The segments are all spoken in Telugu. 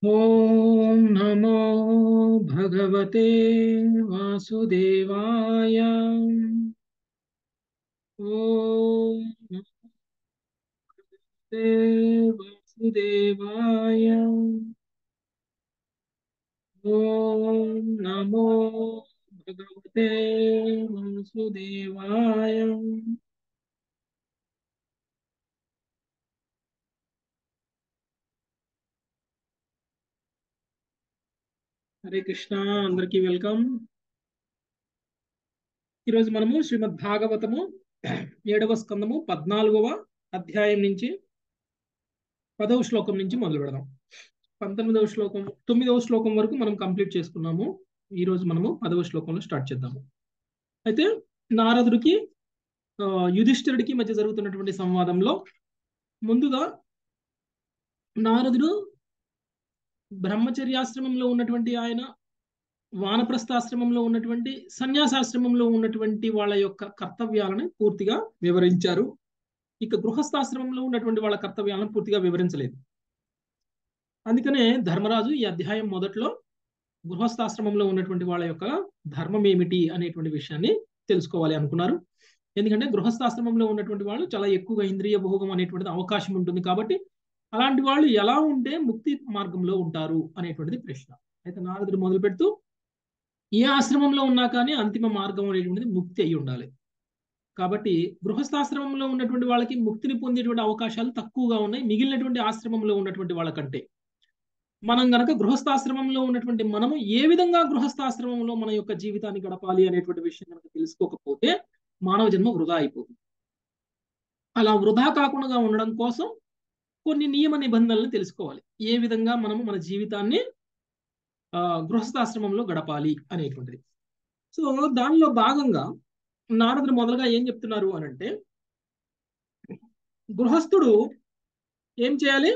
ॐ नमो भगवते वासुदेवाय ॐ नमो भगवते वासुदेवाय ॐ नमो भगवते वासुदेवाय హరే కృష్ణ అందరికీ వెల్కమ్ ఈరోజు మనము శ్రీమద్ భాగవతము ఏడవ స్కందము పద్నాలుగవ అధ్యాయం నుంచి పదవ శ్లోకం నుంచి మొదలు పెడదాం పంతొమ్మిదవ శ్లోకం తొమ్మిదవ శ్లోకం వరకు మనం కంప్లీట్ చేసుకున్నాము ఈ రోజు మనము పదవ శ్లోకంలో స్టార్ట్ చేద్దాము అయితే నారదుడికి ఆ, యుధిష్ఠిరుడికి మధ్య జరుగుతున్నటువంటి సంవాదంలో ముందుగా నారదుడు బ్రహ్మచర్యాశ్రమంలో ఉన్నటువంటి ఆయన వానప్రస్థాశ్రమంలో ఉన్నటువంటి సన్యాసాశ్రమంలో ఉన్నటువంటి వాళ్ళ యొక్క కర్తవ్యాలను పూర్తిగా వివరించారు ఇక గృహస్థాశ్రమంలో ఉన్నటువంటి వాళ్ళ కర్తవ్యాలను పూర్తిగా వివరించలేదు అందుకనే ధర్మరాజు ఈ అధ్యాయం మొదట్లో గృహస్థాశ్రమంలో ఉన్నటువంటి వాళ్ళ యొక్క ధర్మం ఏమిటి అనేటువంటి విషయాన్ని తెలుసుకోవాలి అనుకున్నారు ఎందుకంటే గృహస్థాశ్రమంలో ఉన్నటువంటి వాళ్ళు చాలా ఎక్కువగా ఇంద్రియ భోగం అనేటువంటిది అవకాశం ఉంటుంది కాబట్టి అలాంటి వాళ్ళు ఎలా ఉంటే ముక్తి మార్గంలో ఉంటారు అనేటువంటిది ప్రశ్న అయితే నారదుడు మొదలు పెడుతూ ఏ ఆశ్రమంలో ఉన్నా కానీ అంతిమ మార్గం అనేటువంటిది ముక్తి అయి ఉండాలి కాబట్టి గృహస్థాశ్రమంలో ఉన్నటువంటి వాళ్ళకి ముక్తిని పొందేటువంటి అవకాశాలు తక్కువగా ఉన్నాయి మిగిలినటువంటి ఆశ్రమంలో ఉన్నటువంటి వాళ్ళకంటే మనం గనక గృహస్థాశ్రమంలో ఉన్నటువంటి మనము ఏ విధంగా గృహస్థాశ్రమంలో మన యొక్క జీవితాన్ని గడపాలి అనేటువంటి విషయం కనుక తెలుసుకోకపోతే మానవ జన్మ వృధా అయిపోతుంది అలా వృధా కాకుండా ఉండడం కోసం కొన్ని నియమ నిబంధనలను తెలుసుకోవాలి ఏ విధంగా మనము మన జీవితాన్ని ఆ గృహస్థాశ్రమంలో గడపాలి అనేటువంటిది సో దానిలో భాగంగా నారదుడు మొదలుగా ఏం చెప్తున్నారు అని అంటే గృహస్థుడు ఏం చేయాలి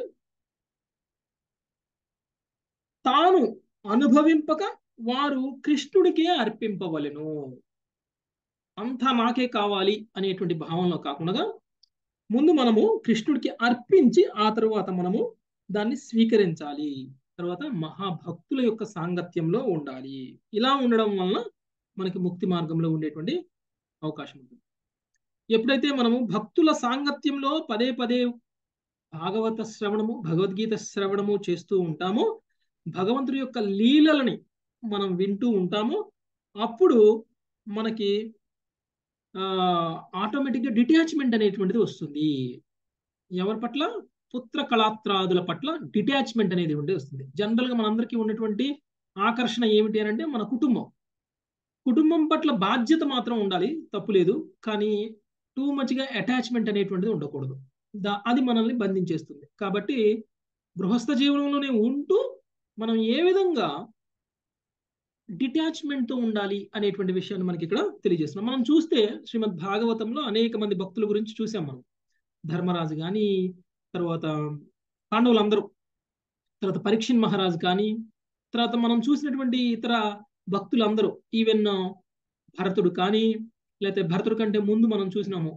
తాను అనుభవింపక వారు కృష్ణుడికే అర్పింపవలెను అంతా నాకే కావాలి అనేటువంటి భావంలో కాకుండా ముందు మనము కృష్ణుడికి అర్పించి ఆ తరువాత మనము దాన్ని స్వీకరించాలి తర్వాత మహాభక్తుల యొక్క సాంగత్యంలో ఉండాలి ఇలా ఉండడం వలన మనకి ముక్తి మార్గంలో ఉండేటువంటి అవకాశం ఉంటుంది ఎప్పుడైతే మనము భక్తుల సాంగత్యంలో పదే పదే భాగవత శ్రవణము భగవద్గీత శ్రవణము చేస్తూ ఉంటామో భగవంతుడి యొక్క లీలలని మనం వింటూ ఉంటామో అప్పుడు మనకి ఆటోమేటిక్గా డిటాచ్మెంట్ అనేటువంటిది వస్తుంది ఎవరి పట్ల పుత్ర కళాత్రాదుల పట్ల డిటాచ్మెంట్ అనేది ఉండి వస్తుంది జనరల్గా మనందరికీ ఉన్నటువంటి ఆకర్షణ ఏమిటి అని అంటే మన కుటుంబం కుటుంబం పట్ల బాధ్యత మాత్రం ఉండాలి తప్పు లేదు కానీ టూ మచ్గా అటాచ్మెంట్ అనేటువంటిది ఉండకూడదు దా అది మనల్ని బంధించేస్తుంది కాబట్టి గృహస్థ జీవనంలోనే ఉంటూ మనం ఏ విధంగా డిటాచ్మెంట్తో ఉండాలి అనేటువంటి విషయాన్ని మనకి ఇక్కడ తెలియజేస్తున్నాం మనం చూస్తే శ్రీమద్ భాగవతంలో అనేక మంది భక్తుల గురించి చూసాం మనం ధర్మరాజు కానీ తర్వాత పాండవులందరూ తర్వాత పరీక్షణ్ మహారాజు కానీ తర్వాత మనం చూసినటువంటి ఇతర భక్తులందరూ ఈవెన్ భరతుడు కానీ లేకపోతే భరతుడు కంటే ముందు మనం చూసినాము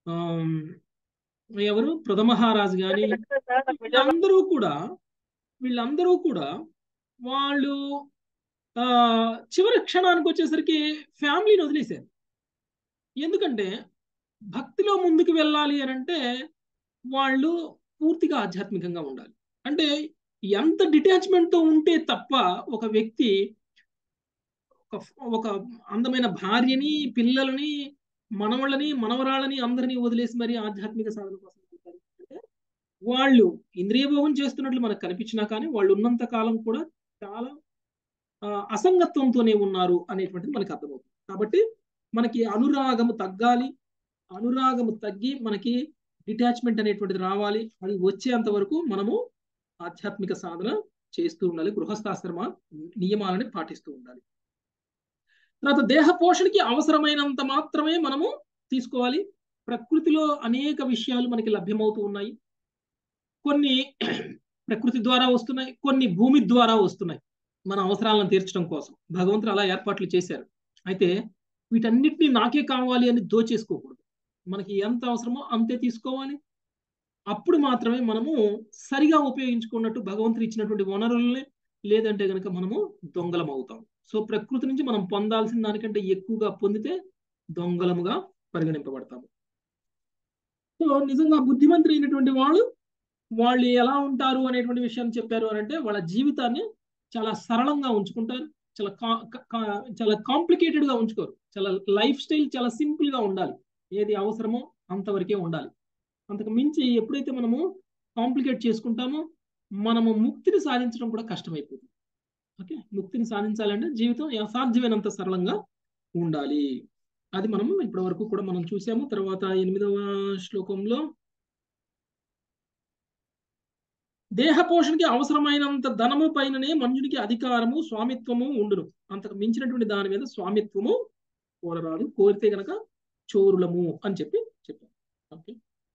ఎవరు ప్రథమహారాజు కానీ వీళ్ళందరూ కూడా వీళ్ళందరూ కూడా వాళ్ళు ఆ చివరి క్షణానికి వచ్చేసరికి ఫ్యామిలీని వదిలేశారు ఎందుకంటే భక్తిలో ముందుకు వెళ్ళాలి అని అంటే వాళ్ళు పూర్తిగా ఆధ్యాత్మికంగా ఉండాలి అంటే ఎంత డిటాచ్మెంట్తో ఉంటే తప్ప ఒక వ్యక్తి ఒక ఒక అందమైన భార్యని పిల్లలని మనవళ్ళని మనవరాళ్ళని అందరినీ వదిలేసి మరి ఆధ్యాత్మిక సాధన కోసం అంటే వాళ్ళు ఇంద్రియ భోగం చేస్తున్నట్లు మనకు కనిపించినా కానీ వాళ్ళు ఉన్నంత కాలం కూడా చాలా అసంగత్వంతోనే ఉన్నారు అనేటువంటిది మనకి అర్థమవుతుంది కాబట్టి మనకి అనురాగము తగ్గాలి అనురాగము తగ్గి మనకి డిటాచ్మెంట్ అనేటువంటిది రావాలి అది వచ్చేంత వరకు మనము ఆధ్యాత్మిక సాధన చేస్తూ ఉండాలి గృహస్థాశ్రమ నియమాలని పాటిస్తూ ఉండాలి తర్వాత దేహ పోషణకి అవసరమైనంత మాత్రమే మనము తీసుకోవాలి ప్రకృతిలో అనేక విషయాలు మనకి లభ్యమవుతూ ఉన్నాయి కొన్ని ప్రకృతి ద్వారా వస్తున్నాయి కొన్ని భూమి ద్వారా వస్తున్నాయి మన అవసరాలను తీర్చడం కోసం భగవంతుడు అలా ఏర్పాట్లు చేశారు అయితే వీటన్నిటిని నాకే కావాలి అని దోచేసుకోకూడదు మనకి ఎంత అవసరమో అంతే తీసుకోవాలి అప్పుడు మాత్రమే మనము సరిగా ఉపయోగించుకున్నట్టు భగవంతుడు ఇచ్చినటువంటి వనరుల్ని లేదంటే కనుక మనము దొంగలం అవుతాం సో ప్రకృతి నుంచి మనం పొందాల్సిన దానికంటే ఎక్కువగా పొందితే దొంగలముగా పరిగణింపబడతాము సో నిజంగా బుద్ధిమంతులు అయినటువంటి వాళ్ళు వాళ్ళు ఎలా ఉంటారు అనేటువంటి విషయాన్ని చెప్పారు అని అంటే వాళ్ళ జీవితాన్ని చాలా సరళంగా ఉంచుకుంటారు చాలా చాలా కాంప్లికేటెడ్ గా ఉంచుకోరు చాలా లైఫ్ స్టైల్ చాలా సింపుల్ గా ఉండాలి ఏది అవసరమో అంతవరకే ఉండాలి అంతకు మించి ఎప్పుడైతే మనము కాంప్లికేట్ చేసుకుంటామో మనము ముక్తిని సాధించడం కూడా కష్టమైపోతుంది ఓకే ముక్తిని సాధించాలంటే జీవితం అసాధ్యమైనంత సరళంగా ఉండాలి అది మనము ఇప్పటి వరకు కూడా మనం చూసాము తర్వాత ఎనిమిదవ శ్లోకంలో దేహ పోషణకి అవసరమైనంత ధనము పైననే మనుషుడికి అధికారము స్వామిత్వము ఉండును అంతకు మించినటువంటి దాని మీద స్వామిత్వము కోరరాదు కోరితే గనక చోరులము అని చెప్పి చెప్పారు ఓకే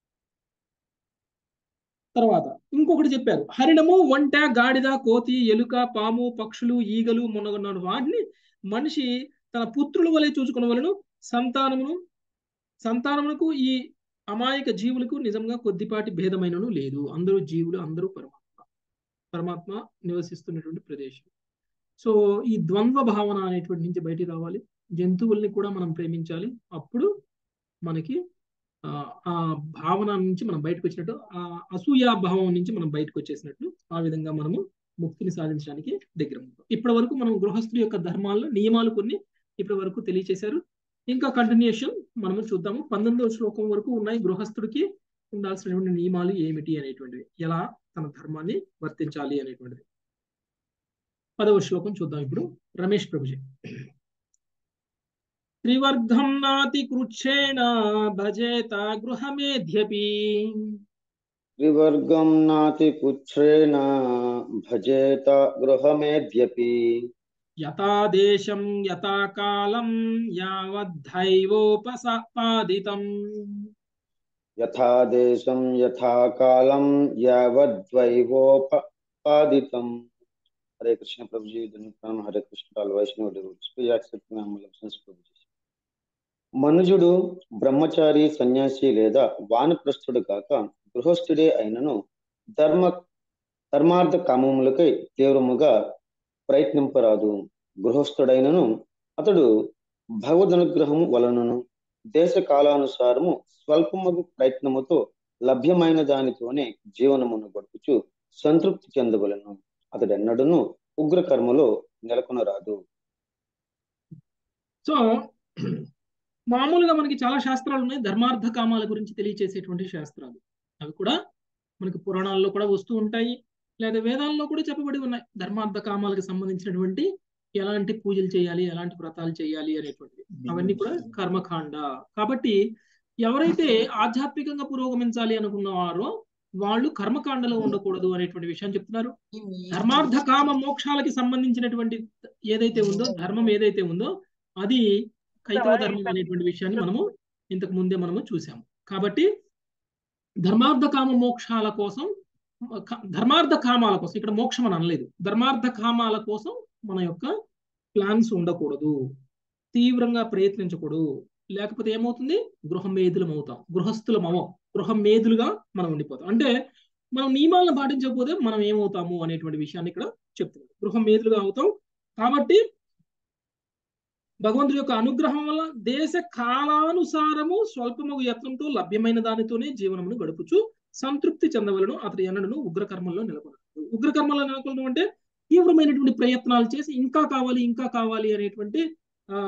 తర్వాత ఇంకొకటి చెప్పారు హరిణము వంట గాడిద కోతి ఎలుక పాము పక్షులు ఈగలు మొన్నగొన్న వాటిని మనిషి తన పుత్రుల వలె చూసుకునవలను సంతానమును సంతానమునకు ఈ అమాయక జీవులకు నిజంగా కొద్దిపాటి భేదమైనను లేదు అందరూ జీవులు అందరూ పరమాత్మ పరమాత్మ నివసిస్తున్నటువంటి ప్రదేశం సో ఈ ద్వంద్వ భావన అనేటువంటి నుంచి బయటికి రావాలి జంతువుల్ని కూడా మనం ప్రేమించాలి అప్పుడు మనకి ఆ భావన నుంచి మనం బయటకు వచ్చినట్టు ఆ అసూయా భావం నుంచి మనం బయటకు వచ్చేసినట్లు ఆ విధంగా మనము ముక్తిని సాధించడానికి దగ్గర ఉంటాం ఇప్పటి వరకు మనం గృహస్థుడి యొక్క ధర్మాల్లో నియమాలు కొన్ని ఇప్పటి వరకు తెలియచేశారు ఇంకా కంటిన్యూషన్ మనము చూద్దాము పంతొమ్మిదవ శ్లోకం వరకు ఉన్నాయి గృహస్థుడికి ఉండాల్సినటువంటి నియమాలు ఏమిటి అనేటువంటివి ఎలా తన ధర్మాన్ని వర్తించాలి అనేటువంటిది పదవ శ్లోకం చూద్దాం ఇప్పుడు రమేష్ ప్రభుజీ త్రివర్గం నాతి కృచ్ఛేణ భజేత గృహమేధ్యపి త్రివర్గం నాతి కుచ్ఛ్రేణ భజేత గృహమేధ్యపి యథా దేశం యథా కాలం యావద్ధైవోపసాదితం యథా దేశం యథా కాలం యావద్వైవోపాదితం హరే కృష్ణ ప్రభుజీ ధన్యవాదం హరే కృష్ణ వైష్ణవ ప్రభుజీ మనుజుడు బ్రహ్మచారి సన్యాసి లేదా వానప్రస్థుడు కాక గృహస్థుడే అయినను ధర్మ ధర్మార్థ కామములకై తీవ్రముగా ప్రయత్నింపరాదు గృహస్థుడైనను అతడు భగవదనుగ్రహము వలనను దేశ కాలానుసారము స్వల్పమగు ప్రయత్నముతో లభ్యమైన దానితోనే జీవనమును గడుపుచు సంతృప్తి చెందవలను అతడెన్నడను ఉగ్ర కర్మలో నెలకొనరాదు సో మామూలుగా మనకి చాలా శాస్త్రాలు ఉన్నాయి ధర్మార్థ కామాల గురించి తెలియచేసేటువంటి శాస్త్రాలు అవి కూడా మనకి పురాణాల్లో కూడా వస్తూ ఉంటాయి లేదా వేదాల్లో కూడా చెప్పబడి ఉన్నాయి ధర్మార్థ కామాలకు సంబంధించినటువంటి ఎలాంటి పూజలు చేయాలి ఎలాంటి వ్రతాలు చేయాలి అనేటువంటివి అవన్నీ కూడా కర్మకాండ కాబట్టి ఎవరైతే ఆధ్యాత్మికంగా పురోగమించాలి అనుకున్నవారో వాళ్ళు కర్మకాండలో ఉండకూడదు అనేటువంటి విషయం చెప్తున్నారు ధర్మార్థ కామ మోక్షాలకి సంబంధించినటువంటి ఏదైతే ఉందో ధర్మం ఏదైతే ఉందో అది కైతవ ధర్మం అనేటువంటి విషయాన్ని మనము ఇంతకు ముందే మనము చూసాము కాబట్టి ధర్మార్థ కామ మోక్షాల కోసం ధర్మార్థ కామాల కోసం ఇక్కడ మోక్షం అని అనలేదు ధర్మార్థ కామాల కోసం మన యొక్క ప్లాన్స్ ఉండకూడదు తీవ్రంగా ప్రయత్నించకూడదు లేకపోతే ఏమవుతుంది గృహమేధులం అవుతాం గృహస్థులం అవం గృహమేధులుగా మనం ఉండిపోతాం అంటే మనం నియమాలను పాటించకపోతే మనం ఏమవుతాము అనేటువంటి విషయాన్ని ఇక్కడ చెప్తున్నాం గృహమేధులుగా అవుతాం కాబట్టి భగవంతుడి యొక్క అనుగ్రహం వల్ల దేశ కాలానుసారము స్వల్పమగు యత్నంతో లభ్యమైన దానితోనే జీవనమును గడుపుచు సంతృప్తి చెందవలను అతని ఎన్నడను ఉగ్రకర్మల్లో నెలకొనడు ఉగ్రకర్మల్లో నెలకొనడం అంటే తీవ్రమైనటువంటి ప్రయత్నాలు చేసి ఇంకా కావాలి ఇంకా కావాలి అనేటువంటి ఆ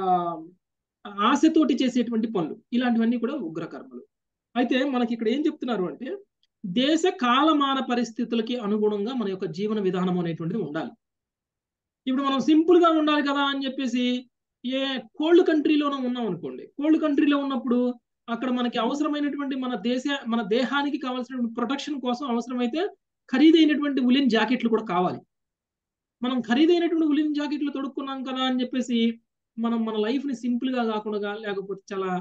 ఆశతోటి చేసేటువంటి పనులు ఇలాంటివన్నీ కూడా ఉగ్రకర్మలు అయితే మనకి ఇక్కడ ఏం చెప్తున్నారు అంటే దేశ కాలమాన పరిస్థితులకి అనుగుణంగా మన యొక్క జీవన విధానం అనేటువంటిది ఉండాలి ఇప్పుడు మనం సింపుల్ గా ఉండాలి కదా అని చెప్పేసి ఏ కోల్డ్ కంట్రీలోనూ ఉన్నాం అనుకోండి కోల్డ్ కంట్రీలో ఉన్నప్పుడు అక్కడ మనకి అవసరమైనటువంటి మన దేశ మన దేహానికి కావాల్సినటువంటి ప్రొటెక్షన్ కోసం అవసరమైతే ఖరీదైనటువంటి ఉలిన్ జాకెట్లు కూడా కావాలి మనం ఖరీదైనటువంటి ఉలిన్ జాకెట్లు తొడుక్కున్నాం కదా అని చెప్పేసి మనం మన లైఫ్ ని సింపుల్ గా కాకుండా లేకపోతే చాలా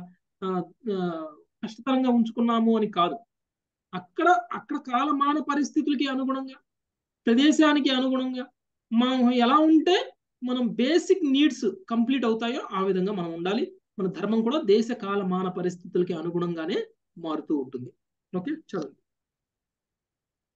కష్టతరంగా ఉంచుకున్నాము అని కాదు అక్కడ అక్కడ కాలమాన పరిస్థితులకి అనుగుణంగా ప్రదేశానికి అనుగుణంగా మనం ఎలా ఉంటే మనం బేసిక్ నీడ్స్ కంప్లీట్ అవుతాయో ఆ విధంగా మనం ఉండాలి మన ధర్మం కూడా దేశ కాలమాన పరిస్థితులకి అనుగుణంగానే మారుతూ ఉంటుంది ఓకే చదువు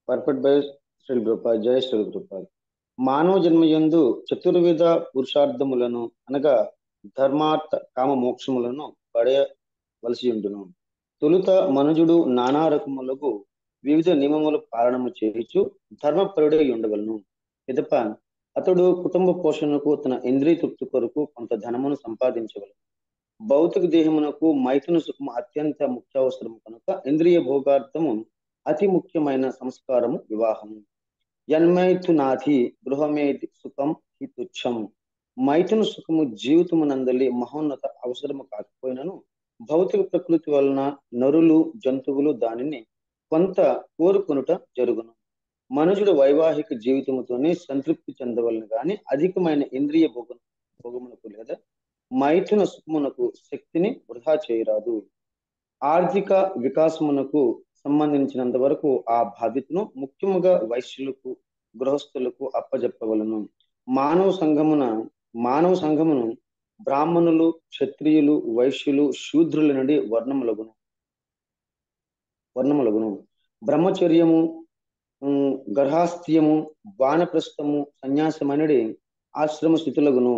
పర్ఫెక్ట్ బై శ్రీ కృపాల్ జయ శ్రీ కృపాల్ మానవ జన్మయందు చతుర్విధ పురుషార్థములను అనగా ధర్మార్థ కామ మోక్షములను పడవలసి ఉండును తొలుత మనుజుడు నానా రకములకు వివిధ నియమముల పాలనము చేయుచు ధర్మపరుడై ఉండవలను పిదప అతడు కుటుంబ పోషణకు తన ఇంద్రియ తృప్తి కొరకు కొంత ధనమును సంపాదించవలను భౌతిక దేహమునకు మైథున సుఖము అత్యంత ముఖ్యావసరము కనుక ఇంద్రియ భోగార్థము అతి ముఖ్యమైన సంస్కారము వివాహము యన్మైథునాథి గృహమేది సుఖం హి తుచ్చం మైథున సుఖము జీవితమునందలి మహోన్నత అవసరము కాకపోయినను భౌతిక ప్రకృతి వలన నరులు జంతువులు దానిని కొంత కోరుకొనుట జరుగును మనుషుడు వైవాహిక జీవితముతోనే సంతృప్తి చెందవలను గాని అధికమైన ఇంద్రియ భోగ భోగమునకు లేదా మైథున సుఖమునకు శక్తిని వృధా చేయరాదు ఆర్థిక వికాసమునకు సంబంధించినంత వరకు ఆ బాధ్యతను ముఖ్యముగా వైశ్యులకు గృహస్థులకు అప్పజెప్పవలను మానవ సంఘమున మానవ సంఘమును బ్రాహ్మణులు క్షత్రియులు వైశ్యులు శూద్రుల నుండి వర్ణములగును వర్ణములగును బ్రహ్మచర్యము గర్హాస్థ్యము వానప్రస్థము సన్యాసమనడి ఆశ్రమ స్థితులగును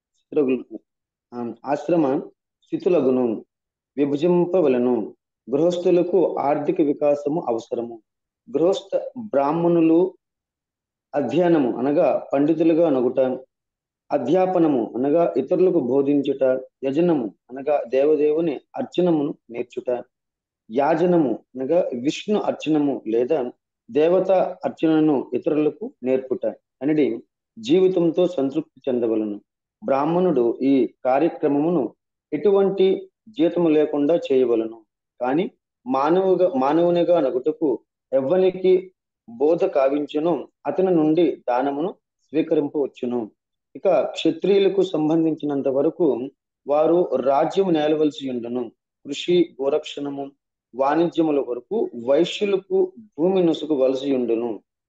ఆశ్రమ స్థితులగును విభజింపవలను గృహస్థులకు ఆర్థిక వికాసము అవసరము గృహస్థ బ్రాహ్మణులు అధ్యయనము అనగా పండితులుగా నగుట అధ్యాపనము అనగా ఇతరులకు బోధించుట యజనము అనగా దేవదేవుని అర్చనమును నేర్చుట యాజనము అనగా విష్ణు అర్చనము లేదా దేవత అర్చనను ఇతరులకు నేర్పుట అనేది జీవితంతో సంతృప్తి చెందవలను బ్రాహ్మణుడు ఈ కార్యక్రమమును ఎటువంటి జీతము లేకుండా చేయవలను కానీ మానవుగా మానవునిగా నగుటకు ఎవ్వనికి బోధ కావించును అతని నుండి దానమును స్వీకరింపవచ్చును ఇక క్షత్రియులకు సంబంధించినంత వరకు వారు రాజ్యము నేలవలసి ఉండును కృషి గోరక్షణము వాణిజ్యముల వరకు వైశ్యులకు భూమి నుసుకు వలసి ఉండును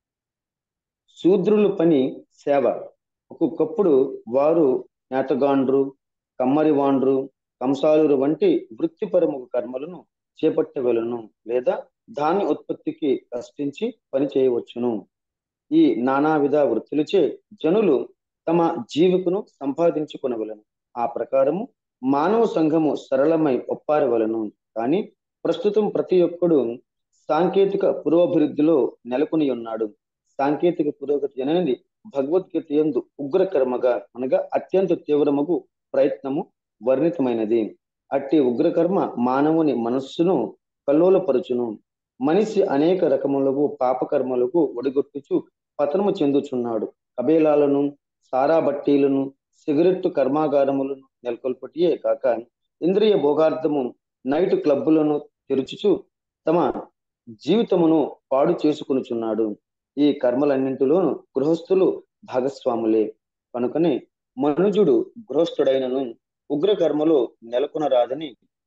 శూద్రుల పని సేవ ఒక్కొక్కప్పుడు వారు నేతగాండ్రు కమ్మరివాండ్రు కంసాలురు వంటి వృత్తిపరము కర్మలను చేపట్టవలను లేదా ధాన్య ఉత్పత్తికి కష్టించి పని చేయవచ్చును ఈ నానావిధ వృత్తులచే జనులు తమ జీవికను సంపాదించుకొనవలను ఆ ప్రకారము మానవ సంఘము సరళమై ఒప్పారవలను కానీ ప్రస్తుతం ప్రతి ఒక్కడు సాంకేతిక పురోభివృద్ధిలో నెలకొని ఉన్నాడు సాంకేతిక పురోగతి అనేది భగవద్గీత ఎందు ఉగ్రకర్మగా అనగా అత్యంత తీవ్రమగు ప్రయత్నము వర్ణితమైనది అట్టి ఉగ్రకర్మ మానవుని మనస్సును కల్లోలపరుచును మనిషి అనేక రకములకు పాపకర్మలకు ఒడిగొట్టుచు పతనము చెందుచున్నాడు కబేలాలను సారా బట్టీలను సిగరెట్టు కర్మాగారములను నెలకొల్పటియే కాక ఇంద్రియ భోగార్థము నైట్ క్లబ్బులను తెరుచుచు తమ జీవితమును పాడు చేసుకునుచున్నాడు ఈ కర్మలన్నింటిలోనూ గృహస్థులు భాగస్వాములే కనుకనే మనుజుడు గృహస్థుడైనను ఉగ్ర కర్మలో నెలకొనరాదని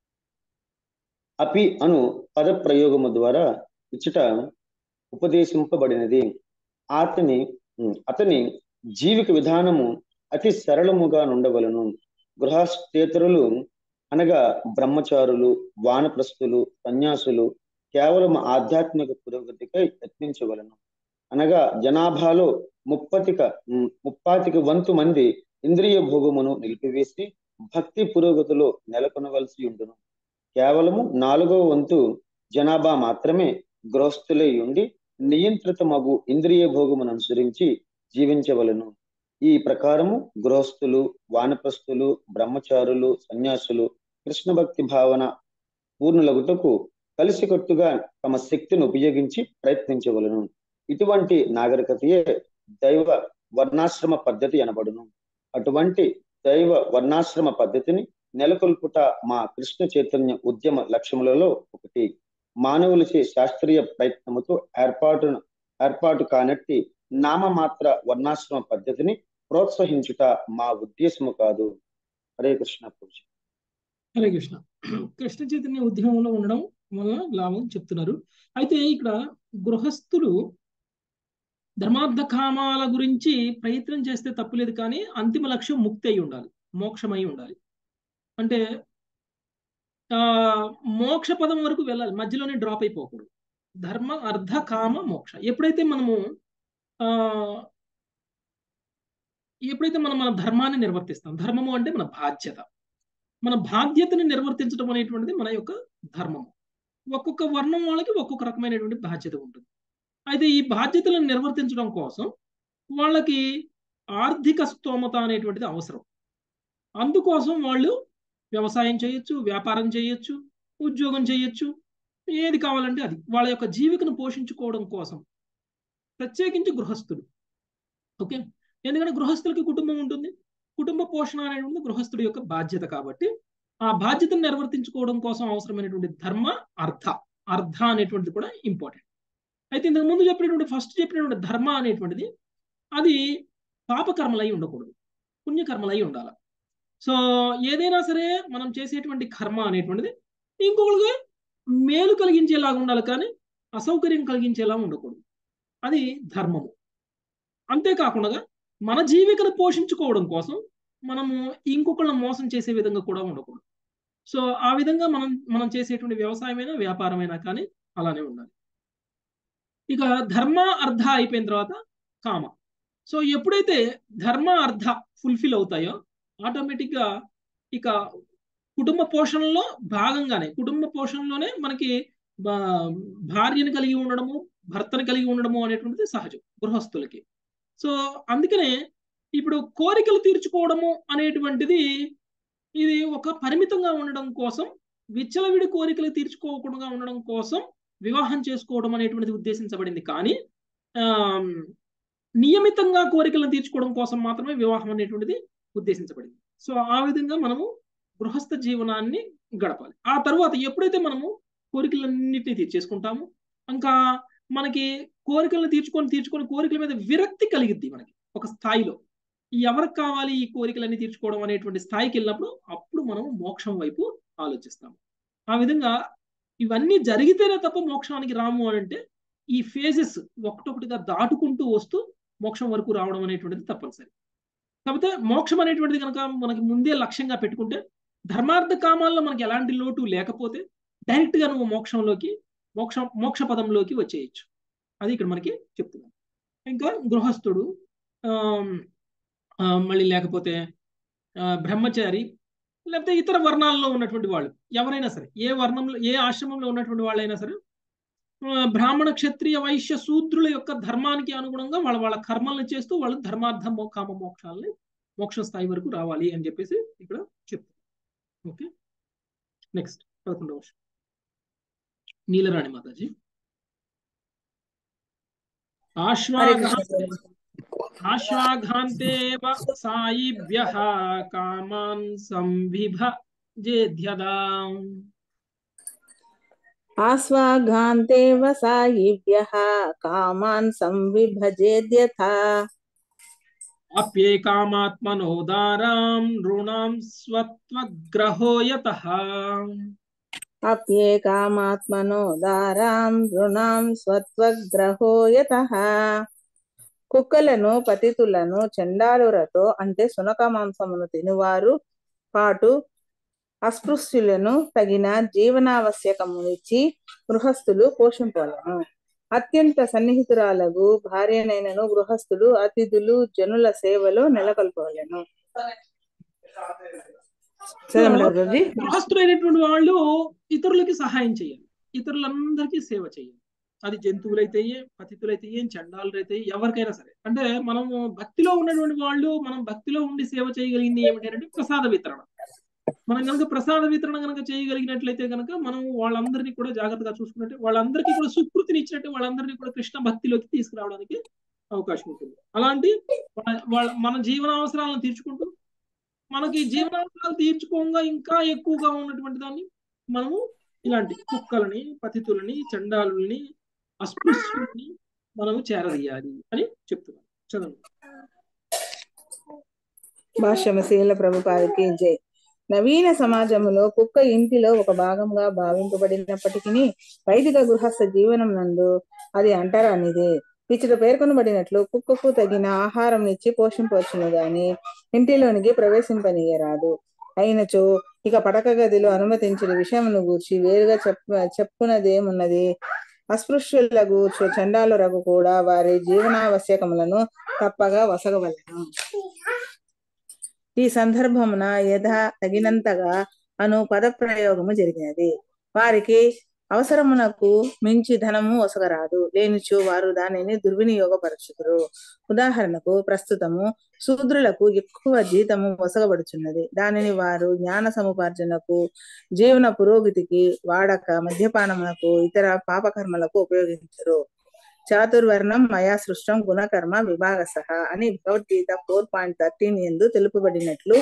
అపి అను పద ప్రయోగము ద్వారా ఇచ్చట ఉపదేశింపబడినది అతని అతని జీవిక విధానము అతి సరళముగా నుండవలను గృహస్థేతరులు అనగా బ్రహ్మచారులు వానప్రస్థులు సన్యాసులు కేవలం ఆధ్యాత్మిక పురోగతికై యత్నించవలను అనగా జనాభాలో ముప్పతిక ముప్పాతిక వంతు మంది ఇంద్రియ భోగమును నిలిపివేసి భక్తి పురోగతిలో నెలకొనవలసి ఉండును కేవలము నాలుగవ వంతు జనాభా మాత్రమే గృహస్థులై ఉండి నియంత్రిత మగు ఇంద్రియ భోగమును అనుసరించి జీవించవలను ఈ ప్రకారము గృహస్థులు వానప్రస్థులు బ్రహ్మచారులు సన్యాసులు కృష్ణ భక్తి భావన పూర్ణులగుటకు కలిసికట్టుగా తమ శక్తిని ఉపయోగించి ప్రయత్నించవలను ఇటువంటి నాగరికతయే దైవ వర్ణాశ్రమ పద్ధతి అనబడును అటువంటి దైవ వర్ణాశ్రమ పద్ధతిని నెలకొల్పుట మా కృష్ణ చైతన్య ఉద్యమ లక్ష్యములలో ఒకటి మానవులచే శాస్త్రీయ ప్రయత్నముతో ఏర్పాటు ఏర్పాటు కానట్టి నామమాత్ర వర్ణాశ్రమ పద్ధతిని ప్రోత్సహించుట మా ఉద్దేశము కాదు హరే కృష్ణ పూజ హరే కృష్ణ కృష్ణ చైతన్య ఉద్యమంలో ఉండడం వల్ల లాభం చెప్తున్నారు అయితే ఇక్కడ గృహస్థులు ధర్మార్థ కామాల గురించి ప్రయత్నం చేస్తే తప్పులేదు కానీ అంతిమ లక్ష్యం ముక్తి అయి ఉండాలి మోక్షమై ఉండాలి అంటే ఆ మోక్ష పదం వరకు వెళ్ళాలి మధ్యలోనే డ్రాప్ అయిపోకూడదు ధర్మ అర్థ కామ మోక్ష ఎప్పుడైతే మనము ఆ ఎప్పుడైతే మనం మన ధర్మాన్ని నిర్వర్తిస్తాం ధర్మము అంటే మన బాధ్యత మన బాధ్యతని నిర్వర్తించడం అనేటువంటిది మన యొక్క ధర్మము ఒక్కొక్క వర్ణం వాళ్ళకి ఒక్కొక్క రకమైనటువంటి బాధ్యత ఉంటుంది అయితే ఈ బాధ్యతలను నిర్వర్తించడం కోసం వాళ్ళకి ఆర్థిక స్తోమత అనేటువంటిది అవసరం అందుకోసం వాళ్ళు వ్యవసాయం చేయొచ్చు వ్యాపారం చేయొచ్చు ఉద్యోగం చేయొచ్చు ఏది కావాలంటే అది వాళ్ళ యొక్క జీవికను పోషించుకోవడం కోసం ప్రత్యేకించి గృహస్థుడు ఓకే ఎందుకంటే గృహస్థులకి కుటుంబం ఉంటుంది కుటుంబ పోషణ అనేటువంటి గృహస్థుడి యొక్క బాధ్యత కాబట్టి ఆ బాధ్యతను నిర్వర్తించుకోవడం కోసం అవసరమైనటువంటి ధర్మ అర్థ అర్థ అనేటువంటిది కూడా ఇంపార్టెంట్ అయితే ఇంతకు ముందు చెప్పినటువంటి ఫస్ట్ చెప్పినటువంటి ధర్మ అనేటువంటిది అది పాపకర్మలై ఉండకూడదు పుణ్యకర్మలై ఉండాలి సో ఏదైనా సరే మనం చేసేటువంటి కర్మ అనేటువంటిది ఇంకొకరికి మేలు కలిగించేలాగా ఉండాలి కానీ అసౌకర్యం కలిగించేలా ఉండకూడదు అది ధర్మము అంతేకాకుండా మన జీవికను పోషించుకోవడం కోసం మనము ఇంకొకళ్ళని మోసం చేసే విధంగా కూడా ఉండకూడదు సో ఆ విధంగా మనం మనం చేసేటువంటి వ్యవసాయమైనా వ్యాపారమైనా కానీ అలానే ఉండాలి ఇక ధర్మ అర్థ అయిపోయిన తర్వాత కామ సో ఎప్పుడైతే ధర్మ అర్థ ఫుల్ఫిల్ అవుతాయో ఆటోమేటిక్గా ఇక కుటుంబ పోషణలో భాగంగానే కుటుంబ పోషణలోనే మనకి భార్యను కలిగి ఉండడము భర్తను కలిగి ఉండడము అనేటువంటిది సహజం గృహస్థులకి సో అందుకనే ఇప్పుడు కోరికలు తీర్చుకోవడము అనేటువంటిది ఇది ఒక పరిమితంగా ఉండడం కోసం విచ్చలవిడి కోరికలు తీర్చుకోకుండా ఉండడం కోసం వివాహం చేసుకోవడం అనేటువంటిది ఉద్దేశించబడింది కానీ నియమితంగా కోరికలను తీర్చుకోవడం కోసం మాత్రమే వివాహం అనేటువంటిది ఉద్దేశించబడింది సో ఆ విధంగా మనము గృహస్థ జీవనాన్ని గడపాలి ఆ తర్వాత ఎప్పుడైతే మనము కోరికలన్నింటినీ తీర్చేసుకుంటామో ఇంకా మనకి కోరికలను తీర్చుకొని తీర్చుకొని కోరికల మీద విరక్తి కలిగిద్ది మనకి ఒక స్థాయిలో ఎవరికి కావాలి ఈ కోరికలన్నీ తీర్చుకోవడం అనేటువంటి స్థాయికి వెళ్ళినప్పుడు అప్పుడు మనం మోక్షం వైపు ఆలోచిస్తాము ఆ విధంగా ఇవన్నీ జరిగితేనే తప్ప మోక్షానికి రాము అని అంటే ఈ ఫేజెస్ ఒకటొకటిగా దాటుకుంటూ వస్తూ మోక్షం వరకు రావడం అనేటువంటిది తప్పనిసరి కాకపోతే మోక్షం అనేటువంటిది కనుక మనకి ముందే లక్ష్యంగా పెట్టుకుంటే ధర్మార్థ కామాల్లో మనకి ఎలాంటి లోటు లేకపోతే డైరెక్ట్గా నువ్వు మోక్షంలోకి మోక్ష మోక్ష పదంలోకి వచ్చేయచ్చు అది ఇక్కడ మనకి చెప్తున్నాం ఇంకా గృహస్థుడు మళ్ళీ లేకపోతే బ్రహ్మచారి లేకపోతే ఇతర వర్ణాల్లో ఉన్నటువంటి వాళ్ళు ఎవరైనా సరే ఏ వర్ణంలో ఏ ఆశ్రమంలో ఉన్నటువంటి వాళ్ళైనా సరే బ్రాహ్మణ క్షత్రియ వైశ్య శూద్రుల యొక్క ధర్మానికి అనుగుణంగా వాళ్ళ వాళ్ళ కర్మల్ని చేస్తూ వాళ్ళు ధర్మార్థ కామ మోక్షాలని మోక్ష స్థాయి వరకు రావాలి అని చెప్పేసి ఇక్కడ చెప్తారు ఓకే నెక్స్ట్ పదకొండవ వర్షం నీలరాణి మాతాజీ ఆశ్వాఘాంతేవ సాయిభ్య కామాన్ సంవిభజేధ్యదా ఆస్వాఘాంతేవ సాయిభ్య కామాన్ సంవిభజేద్యథా అప్యేకామాత్మనోదారాం నృణాం స్వత్వగ్రహో యతః అప్యేకామాత్మనోదారాం రుణాం స్వత్వగ్రహో యతః కుక్కలను పతితులను చండాలురతో అంటే సునక మాంసమును తినువారు పాటు అస్పృశ్యులను తగిన జీవనావశ్యకమునిచ్చి గృహస్థులు పోషింపలను అత్యంత సన్నిహితురాలకు భార్యనైనను గృహస్థులు అతిథులు జనుల సేవలో నెలకొల్పవలను గృహస్థులైనటువంటి వాళ్ళు ఇతరులకి సహాయం చేయాలి ఇతరులందరికీ సేవ చేయాలి అది జంతువులైతే పతితులైతే చండాలులైతే ఎవరికైనా సరే అంటే మనము భక్తిలో ఉన్నటువంటి వాళ్ళు మనం భక్తిలో ఉండి సేవ చేయగలిగింది ఏమిటంటే ప్రసాద వితరణ మనం కనుక ప్రసాద వితరణ కనుక చేయగలిగినట్లయితే కనుక మనం వాళ్ళందరినీ కూడా జాగ్రత్తగా చూసుకున్నట్టు వాళ్ళందరికీ కూడా సుకృతిని ఇచ్చినట్టు వాళ్ళందరినీ కూడా కృష్ణ భక్తిలోకి తీసుకురావడానికి అవకాశం ఉంటుంది అలాంటి వాళ్ళ మన జీవనావసరాలను తీర్చుకుంటూ మనకి జీవనావసరాలు తీర్చుకోగా ఇంకా ఎక్కువగా ఉన్నటువంటి దాన్ని మనము ఇలాంటి కుక్కలని పతితులని చండాలుల్ని అస్పృశ్యుల్ని మనము చేరదీయాలి అని చెప్తున్నాను చదవండి భాష్యమశీల ప్రభుపాదికి జై నవీన సమాజంలో కుక్క ఇంటిలో ఒక భాగంగా భావింపబడినప్పటికీ వైదిక గృహస్థ జీవనం నందు అది అంటరానిదే ఇచ్చట పేర్కొనబడినట్లు కుక్కకు తగిన ఆహారం ఇచ్చి పోషింపవచ్చును గాని ఇంటిలోనికి ప్రవేశింపనీయరాదు అయినచో ఇక పడక గదిలో అనుమతించిన విషయమును గూర్చి వేరుగా చెప్ప చెప్పునదేమున్నది అస్పృశ్యులకు చ- చండాలురకు కూడా వారి జీవనావశ్యకములను తప్పగా వసగవలెను ఈ సందర్భమున యథా తగినంతగా అను పదప్రయోగము జరిగినది వారికి అవసరమునకు మించి ధనము ఒసగరాదు లేనిచో వారు దానిని దుర్వినియోగపరచుదురు ఉదాహరణకు ప్రస్తుతము శూద్రులకు ఎక్కువ జీతము ఒసగబడుచున్నది దానిని వారు జ్ఞాన సముపార్జనకు జీవన పురోగతికి వాడక మద్యపానమునకు ఇతర పాపకర్మలకు ఉపయోగించరు చాతుర్వర్ణం మయా సృష్టం గుణకర్మ విభాగ అని భగవద్గీత ఫోర్ పాయింట్ థర్టీన్ ఎందు తెలుపబడినట్లు